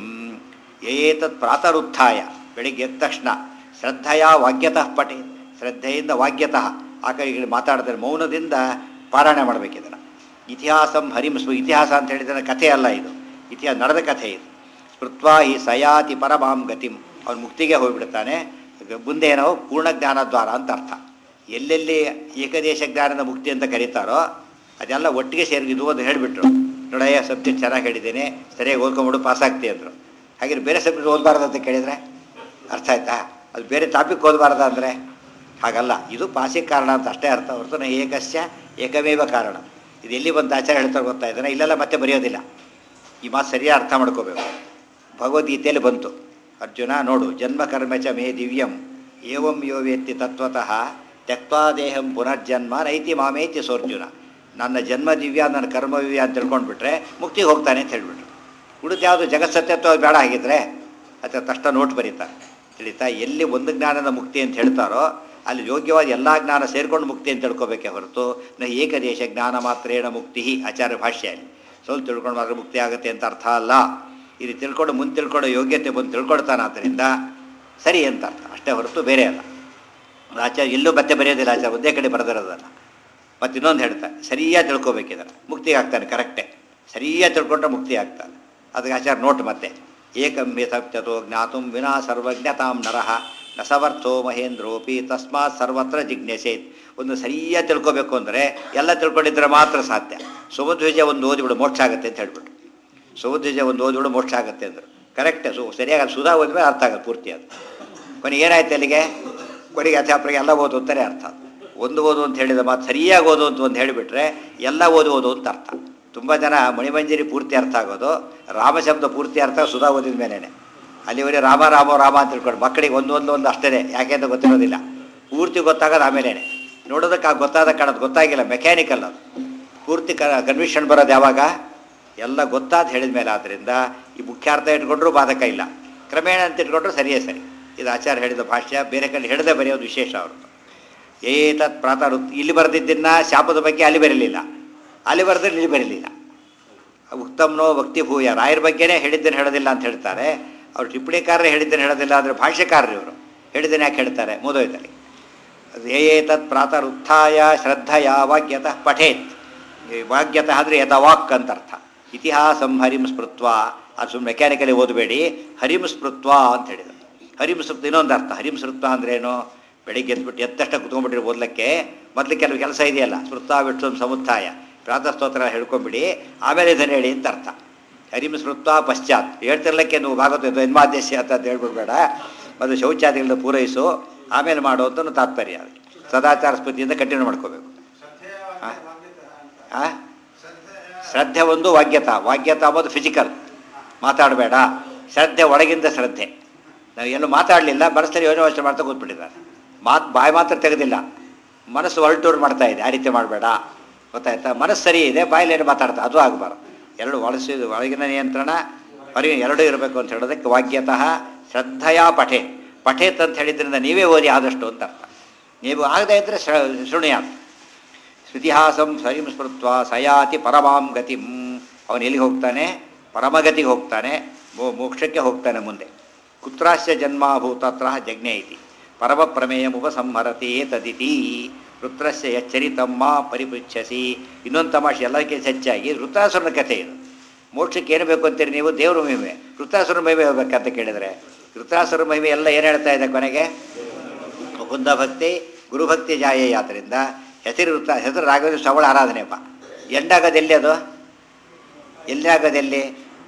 ಯಯೇ ತತ್ ಪ್ರಾತರುತ್ಥಾಯ ಬೆಳಿಗ್ಗೆ ಎದ್ದ ತಕ್ಷಣ ಶ್ರದ್ಧೆಯ ವಾಕ್ಯತಃ ಪಠೇತ್ ಶ್ರದ್ಧೆಯಿಂದ ವಾಕ್ಯತಃ ಆ ಕಡೆ ಈ ಕಡೆ ಮಾತಾಡಿದ್ರೆ ಮೌನದಿಂದ ಪಾರಾಯಣ ಮಾಡಬೇಕಿದನ್ನು ಇತಿಹಾಸಂ ಹರಿಂ ಸ್ಮ ಇತಿಹಾಸ ಅಂತ ಹೇಳಿದ್ರೆ ಕಥೆ ಅಲ್ಲ ಇದು ಇತಿಹಾಸ ನಡೆದ ಕಥೆ ಇದು ಸ್ಮೃತ್ವ ಈ ಸಯಾತಿ ಪರಮಾಂ ಗತಿಂ ಅವನು ಮುಕ್ತಿಗೆ ಹೋಗಿಬಿಡ್ತಾನೆ ಮುಂದೆ ಏನೋ ಪೂರ್ಣ ಜ್ಞಾನದ್ವಾರ ಅಂತ ಅರ್ಥ ಎಲ್ಲೆಲ್ಲಿ ಏಕದೇಶ ಜ್ಞಾನದ ಮುಕ್ತಿ ಅಂತ ಕರೀತಾರೋ ಅದೆಲ್ಲ ಒಟ್ಟಿಗೆ ಸೇರಿ ಇದು ಒಂದು ಹೇಳಿಬಿಟ್ರು ನೋಡಯ್ಯ ಸಬ್ಜೆಕ್ಟ್ ಚೆನ್ನಾಗಿ ಹೇಳಿದ್ದೇನೆ ಸರಿಯಾಗಿ ಓದ್ಕೊಂಬಿಡು ಪಾಸ್ ಆಗ್ತಿ ಅಂದರು ಹಾಗೆ ಬೇರೆ ಸಬ್ಜೆಕ್ಟ್ ಓದಬಾರ್ದು ಅಂತ ಕೇಳಿದರೆ ಅರ್ಥ ಆಯ್ತಾ ಅದು ಬೇರೆ ಟಾಪಿಕ್ ಓದಬಾರ್ದ ಅಂದರೆ ಹಾಗಲ್ಲ ಇದು ಪಾಸಿಗೆ ಕಾರಣ ಅಂತ ಅಷ್ಟೇ ಅರ್ಥ ಹೊರತು ನ ಏಕಸ್ಯ ಏಕಮೇವ ಕಾರಣ ಇದು ಎಲ್ಲಿ ಬಂದು ಆಚಾರ್ಯ ಹೇಳ್ತಾರೆ ಗೊತ್ತಾ ಇದ್ದಾನೆ ಇಲ್ಲೆಲ್ಲ ಮತ್ತೆ ಬರೆಯೋದಿಲ್ಲ ಈ ಮಾತು ಸರಿಯಾಗಿ ಅರ್ಥ ಮಾಡ್ಕೋಬೇಕು ಭಗವದ್ಗೀತೆಯಲ್ಲಿ ಬಂತು ಅರ್ಜುನ ನೋಡು ಜನ್ಮ ಕರ್ಮ ಚ ಮೇ ದಿವ್ಯಂ ಏವಂ ಯೋ ವೇತ್ತಿ ತತ್ವತಃ ತ್ಯಕ್ವಾ ದೇಹಂ ಪುನರ್ಜನ್ಮ ನೈತಿ ಮಾಮೇತಿ ಸೋರ್ಜುನ ನನ್ನ ಜನ್ಮ ದಿವ್ಯ ನನ್ನ ಕರ್ಮ ದಿವ್ಯ ಅಂತ ತಿಳ್ಕೊಂಡ್ಬಿಟ್ರೆ ಮುಕ್ತಿಗೆ ಹೋಗ್ತಾನೆ ಅಂತ ಹೇಳ್ಬಿಟ್ರು ಉಳಿದು ಯಾವುದು ಜಗತ್ಸತ್ಯತ್ವ ಬೇಡ ಆಗಿದ್ರೆ ಅಥವಾ ತಕ್ಷಣ ನೋಟ್ ಬರೀತಾರೆ ತಿಳಿತಾ ಎಲ್ಲಿ ಒಂದು ಜ್ಞಾನದ ಮುಕ್ತಿ ಅಂತ ಹೇಳ್ತಾರೋ ಅಲ್ಲಿ ಯೋಗ್ಯವಾದ ಎಲ್ಲ ಜ್ಞಾನ ಸೇರ್ಕೊಂಡು ಮುಕ್ತಿ ಅಂತ ತಿಳ್ಕೊಬೇಕೆ ಹೊರತು ನ ಏಕದೇಶ ಜ್ಞಾನ ಮಾತ್ರೇಣ ಮುಕ್ತಿ ಆಚಾರ್ಯ ಭಾಷ್ಯ ಅಲ್ಲಿ ಸ್ವಲ್ಪ ತಿಳ್ಕೊಂಡು ಮಾತ್ರ ಮುಕ್ತಿ ಆಗುತ್ತೆ ಅಂತ ಅರ್ಥ ಅಲ್ಲ ಇದು ತಿಳ್ಕೊಂಡು ಮುಂದೆ ತಿಳ್ಕೊಳ್ಳೋ ಯೋಗ್ಯತೆ ಬಂದು ತಿಳ್ಕೊಳ್ತಾನೆ ಆದ್ದರಿಂದ ಸರಿ ಅಂತ ಅರ್ಥ ಅಷ್ಟೇ ಹೊರತು ಬೇರೆ ಅಲ್ಲ ಆಚಾರ್ಯ ಎಲ್ಲೂ ಮತ್ತೆ ಬರೆಯೋದಿಲ್ಲ ಆಚಾರ್ಯ ಒಂದೇ ಕಡೆ ಬರೆದಿರೋದಲ್ಲ ಮತ್ತು ಇನ್ನೊಂದು ಹೇಳ್ತಾರೆ ಸರಿಯಾಗಿ ತಿಳ್ಕೊಬೇಕಿದ್ದಾರೆ ಮುಕ್ತಿ ಆಗ್ತಾನೆ ಕರೆಕ್ಟೇ ಸರಿಯಾಗಿ ತಿಳ್ಕೊಂಡ್ರೆ ಮುಕ್ತಿ ಆಗ್ತಾನೆ ಅದಕ್ಕೆ ಆಚಾರ ನೋಟ್ ಮತ್ತೆ ಏಕಂ ಯಥಪ್ತತೋ ಜ್ಞಾತುಂ ವಿನಾ ಸರ್ವಜ್ಞತಾಂ ನರಃ ನ ಸಮರ್ಥೋ ಮಹೇಂದ್ರೋಪಿ ತಸ್ಮಾತ್ ಸರ್ವತ್ರ ಜಿಜ್ಞಾಸೇತ್ ಒಂದು ಸರಿಯಾಗಿ ತಿಳ್ಕೊಬೇಕು ಅಂದರೆ ಎಲ್ಲ ತಿಳ್ಕೊಂಡಿದ್ರೆ ಮಾತ್ರ ಸಾಧ್ಯ ಸುಮಧ್ವಜ ಒಂದು ಓದಿಬಿಡು ಮೋಕ್ಷ ಆಗುತ್ತೆ ಅಂತ ಹೇಳ್ಬಿಟ್ಟು ಸುಮಧ್ವಜ ಒಂದು ಓದಿಬಿಡು ಮೋಕ್ಷ ಆಗುತ್ತೆ ಅಂದರು ಕರೆಕ್ಟೇ ಸು ಸರಿಯಾಗಿ ಅದು ಸುಧಾ ಓದಿದ್ರೆ ಅರ್ಥ ಆಗುತ್ತೆ ಪೂರ್ತಿ ಅದು ಕೊನೆಗೆ ಏನಾಯ್ತು ಅಲ್ಲಿಗೆ ಕೊನೆಗೆ ಅಧ್ಯಾಪಕರಿಗೆ ಎಲ್ಲ ಓದು ಅಂತಾನೆ ಅರ್ಥ ಒಂದು ಓದು ಅಂತ ಹೇಳಿದ ಮಾತು ಸರಿಯಾಗಿ ಓದು ಅಂತ ಒಂದು ಹೇಳಿಬಿಟ್ರೆ ಎಲ್ಲ ಓದು ಓದು ಅಂತ ಅರ್ಥ ತುಂಬ ಜನ ಮಣಿಮಂಜರಿ ಪೂರ್ತಿ ಅರ್ಥ ಆಗೋದು ರಾಮಶಬ್ದ ಪೂರ್ತಿ ಅರ್ಥ ಸುಧಾ ಓದಿದ ಮೇಲೇನೆ ಅಲ್ಲಿವರೆಗೆ ರಾಮ ರಾಮ ರಾಮ ಅಂತ ತಿಳ್ಕೊಂಡು ಮಕ್ಕಳಿಗೆ ಒಂದು ಒಂದು ಒಂದು ಅಷ್ಟೇ ಯಾಕೆ ಅಂತ ಗೊತ್ತಿರೋದಿಲ್ಲ ಪೂರ್ತಿ ಗೊತ್ತಾಗೋದು ಆಮೇಲೆ ನೋಡೋದಕ್ಕೆ ಆ ಗೊತ್ತಾದ ಕಾಣೋದು ಗೊತ್ತಾಗಿಲ್ಲ ಮೆಕ್ಯಾನಿಕಲ್ ಅದು ಪೂರ್ತಿ ಕ ಕನ್ವಿಷನ್ ಬರೋದು ಯಾವಾಗ ಎಲ್ಲ ಗೊತ್ತಾದ ಹೇಳಿದ ಮೇಲೆ ಆದ್ದರಿಂದ ಈ ಮುಖ್ಯಾರ್ಥ ಇಟ್ಕೊಂಡ್ರೂ ಬಾಧಕ ಇಲ್ಲ ಕ್ರಮೇಣ ಅಂತ ಇಟ್ಕೊಂಡ್ರು ಸರಿಯೇ ಸರಿ ಇದು ಆಚಾರ್ಯ ಹೇಳಿದ ಭಾಷ್ಯ ಬೇರೆ ಕಡೆ ಹಿಡಿದೇ ಬರೆಯೋದು ವಿಶೇಷ ಅವರು ಏತತ್ ಪ್ರಾತಃ ಇಲ್ಲಿ ಬರೆದಿದ್ದನ್ನ ಶಾಪದ ಬಗ್ಗೆ ಅಲ್ಲಿ ಬರಲಿಲ್ಲ ಅಲ್ಲಿ ಬರೆದ್ರೆ ಇಲ್ಲಿ ಬರಲಿಲ್ಲ ಉತ್ತಮ್ನೋ ಭಕ್ತಿ ಭೂಯ ರಾಯರ ಬಗ್ಗೆನೇ ಹೇಳಿದ್ದೇನೆ ಹೇಳೋದಿಲ್ಲ ಅಂತ ಹೇಳ್ತಾರೆ ಅವ್ರು ಟಿಪ್ಪಣಿಕಾರರೇ ಹೇಳಿದ್ದೇನೆ ಹೇಳೋದಿಲ್ಲ ಅಂದರೆ ಭಾಷ್ಯಕಾರರು ಇವರು ಹೇಳಿದ್ದೇನೆ ಯಾಕೆ ಹೇಳ್ತಾರೆ ಮುದೋಯ್ತಲ್ಲಿ ಏತತ್ ಪ್ರಾತಃ ಉತ್ಥಾಯ ಶ್ರದ್ಧಯ ವಾಕ್ಯತಃ ಪಠೇತ್ ಈ ವಾಕ್ಯತಃ ಅಂದರೆ ಯಥವಾಕ್ ಅಂತ ಅರ್ಥ ಇತಿಹಾಸಂ ಹರಿಂ ಸ್ಮೃತ್ವ ಅದು ಸುಮ್ಮನೆ ಮೆಕ್ಯಾನಿಕಲಿ ಓದಬೇಡಿ ಹರಿಂ ಸ್ಮೃತ್ವ ಅಂತ ಹೇಳಿದ್ರು ಹರಿಂ ಸ್ಮೃತ್ ಇನ್ನೊಂದು ಅರ್ಥ ಹರಿಂ ಸ್ಮೃತ್ವ ಅಂದ್ರೇನು ಬೆಳಿಗ್ಗೆ ಎದ್ಬಿಟ್ಟು ಎತ್ತಷ್ಟ ಕುತ್ಕೊಂಡ್ಬಿಟ್ರೆ ಓದಲಿಕ್ಕೆ ಮೊದಲು ಕೆಲವು ಕೆಲಸ ಇದೆಯಲ್ಲ ಸ್ಮೃತ ವಿಷ್ಣು ಸಮುತ್ಥಾಯ ಪ್ರಾತಃ ಸ್ತೋತ್ರ ಹೇಳ್ಕೊಂಬಿಡಿ ಆಮೇಲೆ ಇದನ್ನು ಹೇಳಿ ಅಂತ ಅರ್ಥ ಹರಿಂ ಸ್ಮೃತ್ವ ಪಶ್ಚಾತ್ ಹೇಳ್ತಿರ್ಲಿಕ್ಕೆ ನೀವು ಭಾಗವತ ಜನ್ಮಾದೇಶ ಅಂತ ಹೇಳ್ಬಿಡ್ಬೇಡ ಮತ್ತು ಶೌಚಾದಿಗಳನ್ನ ಪೂರೈಸು ಆಮೇಲೆ ಮಾಡು ಅಂತ ತಾತ್ಪರ್ಯ ಅದಕ್ಕೆ ಸದಾಚಾರ ಸ್ಫೂರ್ತಿಯಿಂದ ಕಂಟಿನ್ಯೂ ಮಾಡ್ಕೋಬೇಕು ಆ? ಶ್ರದ್ಧೆ ಒಂದು ವಾಗ್ಯತ ವಾಗ್ಯತ ಅಂಬೋದು ಫಿಸಿಕಲ್ ಮಾತಾಡಬೇಡ ಶ್ರದ್ಧೆ ಒಳಗಿಂದ ಶ್ರದ್ಧೆ ನಾವು ಎಲ್ಲೂ ಮಾತಾಡಲಿಲ್ಲ ಮನಸ್ಸಲ್ಲಿ ಯೋಚನೆ ಯೋಚನೆ ಮಾಡ್ತಾ ಕೂತ್ಬಿಟ್ಟಿದ್ದಾರೆ ಮಾತು ಬಾಯಿ ಮಾತ್ರ ತೆಗೆದಿಲ್ಲ ಮನಸ್ಸು ಹೊರಟೂರು ಮಾಡ್ತಾ ಇದೆ ಆ ರೀತಿ ಮಾಡಬೇಡ ಗೊತ್ತಾಯ್ತಾ ಮನಸ್ಸು ಸರಿ ಇದೆ ಬಾಯಲ್ಲಿ ಏನು ಮಾತಾಡ್ತಾ ಅದು ಆಗಬಾರ್ದು ಎರಡು ಒಳಸಿ ಒಳಗಿನ ನಿಯಂತ್ರಣ ಹೊರಗಿನ ಎರಡೂ ಇರಬೇಕು ಅಂತ ಹೇಳೋದಕ್ಕೆ ವಾಗ್ಯತಃ ಶ್ರದ್ಧೆಯ ಪಠೆ ಪಠೇತ್ ಅಂತ ಹೇಳಿದ್ರಿಂದ ನೀವೇ ಓದಿ ಆದಷ್ಟು ಅಂತ ಅರ್ಥ ನೀವು ಆಗದೇ ಇದ್ದರೆ ಶೃಣಿಯಾತ್ ಶ್ರುತಿಹಾಸಂ ಸ್ವಯಂ ಸ್ಮೃತ್ವ ಸಯಾತಿ ಪರಮಾಂ ಗತಿಂ ಅವನು ಎಲ್ಲಿಗೆ ಹೋಗ್ತಾನೆ ಪರಮಗತಿಗೆ ಹೋಗ್ತಾನೆ ಮೋ ಮೋಕ್ಷಕ್ಕೆ ಹೋಗ್ತಾನೆ ಮುಂದೆ ಕುತ್ರಾಶ್ಯ ಜನ್ಮಾಭೂತತ್ರ ಜಜ್ಞೆ ಇತಿ ಪರಮ ಪ್ರಮೇಯಮುಪಸಂಹರತಿ ತದಿತಿ ವೃತ್ರಸ್ಯ ಎಚ್ಚರಿತಮ್ಮ ಪರಿಪೃಚ್ಛಸಿ ಇನ್ನೊಂದು ತಮಾಷೆ ಎಲ್ಲದಕ್ಕೆ ಹೆಚ್ಚಾಗಿ ವೃತ್ತಾಸುರನ ಕಥೆ ಇದು ಮೋಕ್ಷಕ್ಕೆ ಏನು ಬೇಕು ಅಂತೀರಿ ನೀವು ದೇವ್ರ ಮಹಿಮೆ ವೃತ್ತಾಸುರ ಮಹಿಮೆ ಹೋಗ್ಬೇಕಂತ ಕೇಳಿದರೆ ವೃತ್ತಾಸುರ ಮಹಿಮೆ ಎಲ್ಲ ಏನು ಹೇಳ್ತಾ ಇದೆ ಕೊನೆಗೆ ಮುಕುಂದ ಭಕ್ತಿ ಗುರುಭಕ್ತಿ ಜಾಯೇ ಆದ್ದರಿಂದ ಹೆಸರು ವೃತ್ತ ಹೆಸರು ರಾಘವೇಂದ್ರ ಶ್ರವಣ ಆರಾಧನೆಯಪ್ಪ ಎಂಡಾಗೋದು ಎಲ್ಲಿ ಅದು ಎಲ್ಲಿ ಆಗೋದು ಎಲ್ಲಿ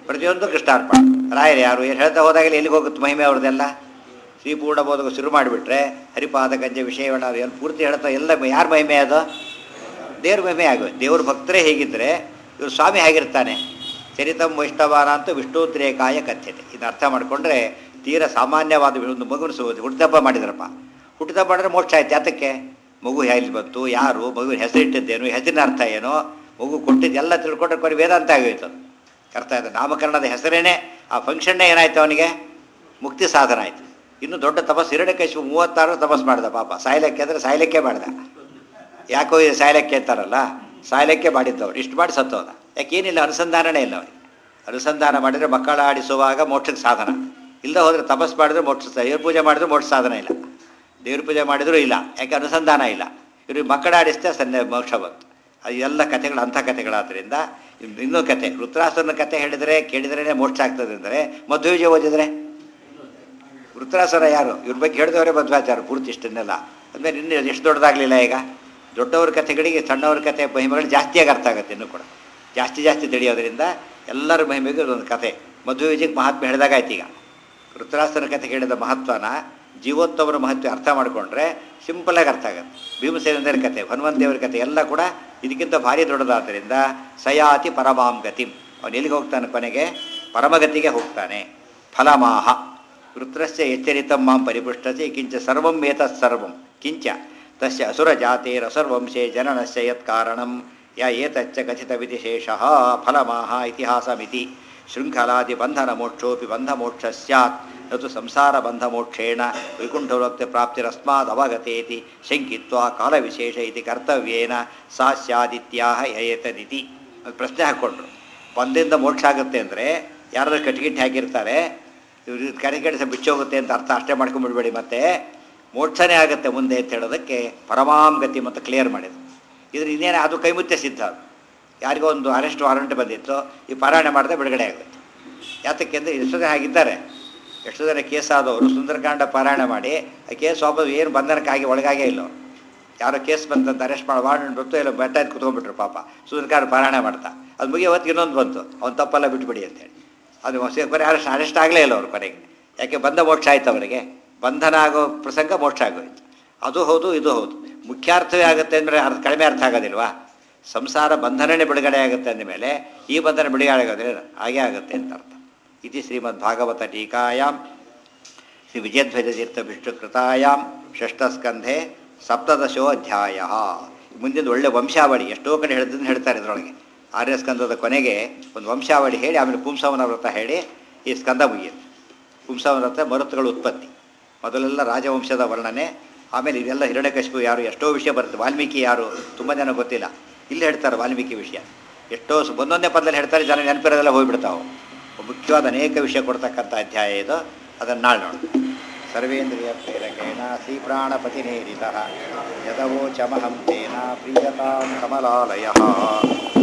ಪ್ರತಿಯೊಂದು ಕೃಷ್ಣಾರ್ಪಣ ರಾಯರು ಯಾರು ಏನು ಹೇಳ್ತಾ ಹೋದಾಗಲೇ ಎಲ್ಲಿಗೆ ಹೋಗುತ್ತೆ ಮಹಿಮೆ ಅವ್ರದ್ದೆಲ್ಲ ಶ್ರೀಪೂರ್ಣ ಬೋಧಕ ಶುರು ಮಾಡಿಬಿಟ್ರೆ ಹರಿಪಾದ ಗಂಜ ವಿಷಯವನ್ನ ಏನು ಪೂರ್ತಿ ಹೇಳ್ತಾ ಎಲ್ಲ ಯಾರ ಮಹಿಮೆ ಅದು ದೇವ್ರ ಮಹಿಮೆ ಆಗುತ್ತೆ ದೇವ್ರ ಭಕ್ತರೇ ಹೇಗಿದ್ದರೆ ಇವರು ಸ್ವಾಮಿ ಹೇಗಿರ್ತಾನೆ ಚರಿತಂ ವೈಷ್ಣವಾನ ಅಂತ ವಿಷ್ಣುದ್ರೇಕಾಯ ಕಥ್ಯತೆ ಇದನ್ನ ಅರ್ಥ ಮಾಡಿಕೊಂಡ್ರೆ ತೀರ ಸಾಮಾನ್ಯವಾದ ಒಂದು ಮಗುನ ಸು ಹುಟ್ಟಿದಬ್ಬ ಮಾಡಿದ್ರಪ್ಪ ಹುಟ್ಟಿದಬ್ಬ ಮಾಡಿದ್ರೆ ಮೋಕ್ಷ ಆಯ್ತು ಯಾತಕ್ಕೆ ಮಗು ಹೇಗೆ ಬಂತು ಯಾರು ಮಗುವಿನ ಹೆಸರಿಟ್ಟಿದ್ದೇನು ಹೆಸರಿನ ಅರ್ಥ ಏನು ಮಗು ಕೊಟ್ಟಿದ್ದು ಎಲ್ಲ ತಿಳ್ಕೊಂಡ್ರೆ ಕೊನೆ ವೇದಾಂತ ಆಗೋಯ್ತು ಅದು ಅರ್ಥ ಆಯ್ತು ನಾಮಕರಣದ ಹೆಸರೇನೆ ಆ ಫಂಕ್ಷನ್ನೇ ಏನಾಯ್ತು ಅವನಿಗೆ ಮುಕ್ತಿ ಸಾಧನ ಆಯಿತು ಇನ್ನು ದೊಡ್ಡ ತಪಸ್ಸು ಹಿರಣ್ಯಕಶಿಪು ಮೂವತ್ತಾರು ತಪಸ್ಸು ಮಾಡಿದ ಪಾಪ ಸಾಯ್ಲಿಕ್ಕೆ ಅಂದರೆ ಸಾಯ್ಲಿಕ್ಕೆ ಮಾಡಿದ ಯಾಕೋ ಇದು ಸಾಯ್ಲಿಕ್ಕೆ ಅಂತಾರಲ್ಲ ಸಾಯ್ಲಿಕ್ಕೆ ಮಾಡಿದ್ದವ್ರು ಇಷ್ಟು ಮಾಡಿ ಸತ್ತೋದ ಯಾಕೆ ಏನಿಲ್ಲ ಅನುಸಂಧಾನನೇ ಇಲ್ಲ ಅವನಿಗೆ ಅನುಸಂಧಾನ ಮಾಡಿದರೆ ಮಕ್ಕಳ ಆಡಿಸುವಾಗ ಮೋಕ್ಷಕ್ಕೆ ಸಾಧನ ಇಲ್ಲದೆ ಹೋದರೆ ತಪಸ್ ಮಾಡಿದ್ರೆ ಮೋಕ್ಷ ದೇವ್ರ ಪೂಜೆ ಮಾಡಿದ್ರೆ ಮೋಕ್ಷ ಸಾಧನ ಇಲ್ಲ ದೇವ್ರ ಪೂಜೆ ಮಾಡಿದರೂ ಇಲ್ಲ ಯಾಕೆ ಅನುಸಂಧಾನ ಇಲ್ಲ ಇವ್ರಿಗೆ ಮಕ್ಕಳ ಆಡಿಸ್ತೆ ಸನ್ನೆ ಮೋಕ್ಷ ಬಂತು ಅದು ಎಲ್ಲ ಕಥೆಗಳು ಅಂಥ ಕಥೆಗಳಾದ್ದರಿಂದ ಇನ್- ಇನ್ನೊಂದು ಕತೆ ವೃತ್ರಾಸುರನ ಕತೆ ಹೇಳಿದರೆ ಕೇಳಿದ್ರೇ ಮೋಕ್ಷ ಆಗ್ತದೆ ಅಂದರೆ ಮಧ್ವಿಜಯ ಓದಿದ್ರೆ ವೃತ್ರಾಸುರ ಯಾರು ಇವ್ರ ಬಗ್ಗೆ ಹೇಳಿದವರೇ ಮಧ್ವಾಚಾರ ಪೂರ್ತಿ ಇಷ್ಟನ್ನೆಲ್ಲ ಅಂದರೆ ಇನ್ನು ಎಷ್ಟು ದೊಡ್ಡದಾಗಲಿಲ್ಲ ಈಗ ದೊಡ್ಡವ್ರ ಕಥೆಗಳಿಗೆ ಸಣ್ಣವ್ರ ಕಥೆ ಮಹಿಮೆಗಳು ಜಾಸ್ತಿಯಾಗಿ ಅರ್ಥ ಆಗುತ್ತೆ ಇನ್ನೂ ಕೂಡ ಜಾಸ್ತಿ ಜಾಸ್ತಿ ತಿಳಿಯೋದ್ರಿಂದ ಎಲ್ಲರ ಮಹಿಮೆಗೂ ಒಂದು ಕಥೆ ಮದುವೆ ವಿಜಯಕ್ಕೆ ಮಹಾತ್ಮೆ ಹೇಳಿದಾಗಾಯ್ತು ಈಗ ವೃತ್ರಾಸುರನ ಕಥೆ ಹೇಳಿದ ಮಹತ್ವನ ಜೀವೋತ್ತಮರ ಮಹತ್ವ ಅರ್ಥ ಮಾಡಿಕೊಂಡ್ರೆ ಸಿಂಪಲಾಗಿ ಅರ್ಥ ಆಗುತ್ತೆ ಭೀಮಸೇನಂದರ ಕಥೆ ಹನುಮಂತ ದೇವರ ಕಥೆ ಎಲ್ಲ ಕೂಡ ಇದಕ್ಕಿಂತ ಭಾರಿ ದೊಡ್ಡದಾದ್ದರಿಂದ ಸಯಾತಿ ಪರಮಾಂ ಗತಿಂ ಅವನು ಎಲ್ಲಿಗೆ ಹೋಗ್ತಾನೆ ಕೊನೆಗೆ ಪರಮಗತಿಗೆ ಹೋಗ್ತಾನೆ ಫಲಮಾಹ ವೃತ್ರಸ್ಯ ಎಚ್ಚರಿತಂ ಮಾಂ ಪರಿಪುಷ್ಟತೆ ಕಿಂಚ ಸರ್ವಂ ಏತತ್ ಸರ್ವಂ ಕಿಂಚ ತಸ್ಯ ಅಸುರ ಜಾತೇರಸುರ್ವಂಶೇ ಜನನಸ್ಯ ಯತ್ ಕಾರಣಂ ಯ ಏತಚ್ಚ ಕಥಿತವಿತಿ ಶೇಷಃ ಫಲಮಾಹ ಇತಿಹಾಸಮಿತಿ ಶೃಂಖಲಾದಿ ಬಂಧನ ಮೋಕ್ಷೋಪಿ ಬಂಧ ಮೋಕ್ಷ ಸ್ಯಾತ್ ನತು ಸಂಸಾರ ಬಂಧ ಮೋಕ್ಷೇಣ ವೈಕುಂಠವಕ್ತಿ ಪ್ರಾಪ್ತಿರಸ್ಮಾದ್ ಅವಗತೇತಿ ಶಂಕಿತ್ವ ಕಾಲವಿಶೇಷ ಇತಿ ಕರ್ತವ್ಯೇನ ಸಾ ಸ್ಯಾದಿತ್ಯಾಹ ಯಯೇತದಿತಿ ಅದು ಪ್ರಶ್ನೆ ಹಾಕ್ಕೊಂಡ್ರು ಬಂದಿಂದ ಮೋಕ್ಷ ಆಗುತ್ತೆ ಅಂದರೆ ಯಾರಾದ್ರೂ ಕಟ್ಟಿಗಿಟ್ಟು ಹಾಕಿರ್ತಾರೆ ಇವ್ರು ಕಡೆ ಕಡೆ ಬಿಚ್ಚೋಗುತ್ತೆ ಅಂತ ಅರ್ಥ ಅಷ್ಟೇ ಮಾಡ್ಕೊಂಡ್ಬಿಡ್ಬೇಡಿ ಮತ್ತೆ ಮೋಕ್ಷನೇ ಆಗುತ್ತೆ ಮುಂದೆ ಅಂತ ಹೇಳೋದಕ್ಕೆ ಪರಮಾಂ ಗತಿ ಮತ್ತು ಕ್ಲಿಯರ್ ಮಾಡಿದ್ರು ಇದ್ರ ಇನ್ನೇನು ಅದು ಕೈಮುತ್ತೆ ಸಿದ್ಧ ಅದು. ಯಾರಿಗೋ ಒಂದು ಅರೆಸ್ಟ್ ವಾರಂಟ್ ಬಂದಿತ್ತು ಈ ಪಾರಾಯಣ ಮಾಡಿದ್ರೆ ಬಿಡುಗಡೆ ಆಗುತ್ತೆ ಯಾತಕ್ಕೆ ಅಂದರೆ ಎಷ್ಟೋ ಜನ ಆಗಿದ್ದಾರೆ ಎಷ್ಟೋ ಜನ ಕೇಸ್ ಆದವರು ಸುಂದರಕಾಂಡ ಪಾರಾಯಣ ಮಾಡಿ ಆ ಕೇಸ್ ವಾಪಸ್ ಏನು ಬಂಧನಕ್ಕಾಗಿ ಒಳಗಾಗೇ ಇಲ್ಲ ಅವ್ರು. ಯಾರೋ ಕೇಸ್ ಬಂತಂತ ಅರೆಸ್ಟ್ ಮಾಡಿ ವಾರಂಟ್ ಬಂತು ಎಲ್ಲ ಬೆಟ್ಟ ಎದ್ದು ಕುತ್ಕೊಂಡ್ಬಿಟ್ರು ಪಾಪ ಸುಂದರಕಾಂಡ ಪಾರಾಯಣ ಮಾಡ್ತಾ ಅದು ಮುಗಿಯೋ ಹೊತ್ತಿಗೆ ಇನ್ನೊಂದು ಬಂತು ಅವ್ನು ತಪ್ಪೆಲ್ಲ ಬಿಟ್ಬಿಡಿ ಅಂತೇಳಿ ಅದು ಹೊಸ ಬರೀ ಅರೆಸ್ಟ್ ಅರೆಸ್ಟ್ ಆಗಲೇ ಇಲ್ಲ ಅವ್ರು ಕೊನೆಗೆ ಯಾಕೆ ಬಂಧ ಮೋಕ್ಷ ಆಯ್ತು ಅವರಿಗೆ ಬಂಧನ ಆಗೋ ಪ್ರಸಂಗ ಮೋಕ್ಷ ಆಗೋಯ್ತು ಅದು ಹೌದು ಇದು ಹೌದು ಮುಖ್ಯಾರ್ಥವೇ ಆಗುತ್ತೆ ಅಂದರೆ ಅರ್ಥ ಕಡಿಮೆ ಅರ್ಥ ಆಗೋದಿಲ್ವಾ ಸಂಸಾರ ಬಂಧನನೇ ಬಿಡುಗಡೆ ಆಗುತ್ತೆ ಅಂದಮೇಲೆ ಈ ಬಂಧನ ಬಿಡುಗಡೆ ಆಗೋದ್ರೆ ಹಾಗೇ ಆಗುತ್ತೆ ಅಂತ ಅರ್ಥ ಇತಿ ಶ್ರೀಮದ್ ಭಾಗವತ ಟೀಕಾಯಾಮ್ ಶ್ರೀ ವಿಜಯಧ್ವಜತೀರ್ಥ ವಿಷ್ಣುಕೃತಾಯಾಮ್ ಷಷ್ಠಸ್ಕಂಧೆ ಸಪ್ತದಶೋ ಅಧ್ಯಾಯ ಮುಂದಿನ ಒಳ್ಳೆ ವಂಶಾವಳಿ ಎಷ್ಟೋ ಕಡೆ ಹೇಳಿದ್ದನ್ನು ಹೇಳ್ತಾರೆ ಇದರೊಳಗೆ ಆರ್ಯ ಸ್ಕಂದದ ಕೊನೆಗೆ ಒಂದು ವಂಶಾವಳಿ ಹೇಳಿ ಆಮೇಲೆ ಪುಂಸವನ ವ್ರತ ಹೇಳಿ ಈ ಸ್ಕಂದ ಮುಗಿಯುತ್ತೆ ಪುಂಸವನ ವ್ರತ ಮರುತ್ತುಗಳ ಉತ್ಪತ್ತಿ ಮೊದಲೆಲ್ಲ ರಾಜವಂಶದ ವರ್ಣನೆ ಆಮೇಲೆ ಇದೆಲ್ಲ ಹಿರಣ್ಯಕಶಿಪು ಯಾರು ಎಷ್ಟೋ ವಿಷಯ ಬರುತ್ತೆ ವಾಲ್ಮೀಕಿ ಯಾರು ತುಂಬ ಜನ ಗೊತ್ತಿಲ್ಲ ಇಲ್ಲಿ ಹೇಳ್ತಾರೆ ವಾಲ್ಮೀಕಿ ವಿಷಯ ಎಷ್ಟೋ ಸ- ಒಂದೊಂದೇ ಪದದಲ್ಲಿ ಹೇಳ್ತಾರೆ ಜನ ನೆನಪಿರೋದೆಲ್ಲ ಹೋಗ್ಬಿಡ್ತಾವೆ ಮುಖ್ಯವಾದ ಅನೇಕ ವಿಷಯ ಕೊಡ್ತಕ್ಕಂಥ ಅಧ್ಯಾಯ ಇದು ಅದನ್ನು ನಾಳೆ ನೋಡೋಣ ಸರ್ವೇಂದ್ರಿಯ ಪ್ರೇರಕೇಣ ಶ್ರೀಪ್ರಾಣಪತಿನೇರಿತ ಯದವೋಚಮಹಂ ತೇನ ಪ್ರೀಯತಾಂ ಕಮಲಾಲಯ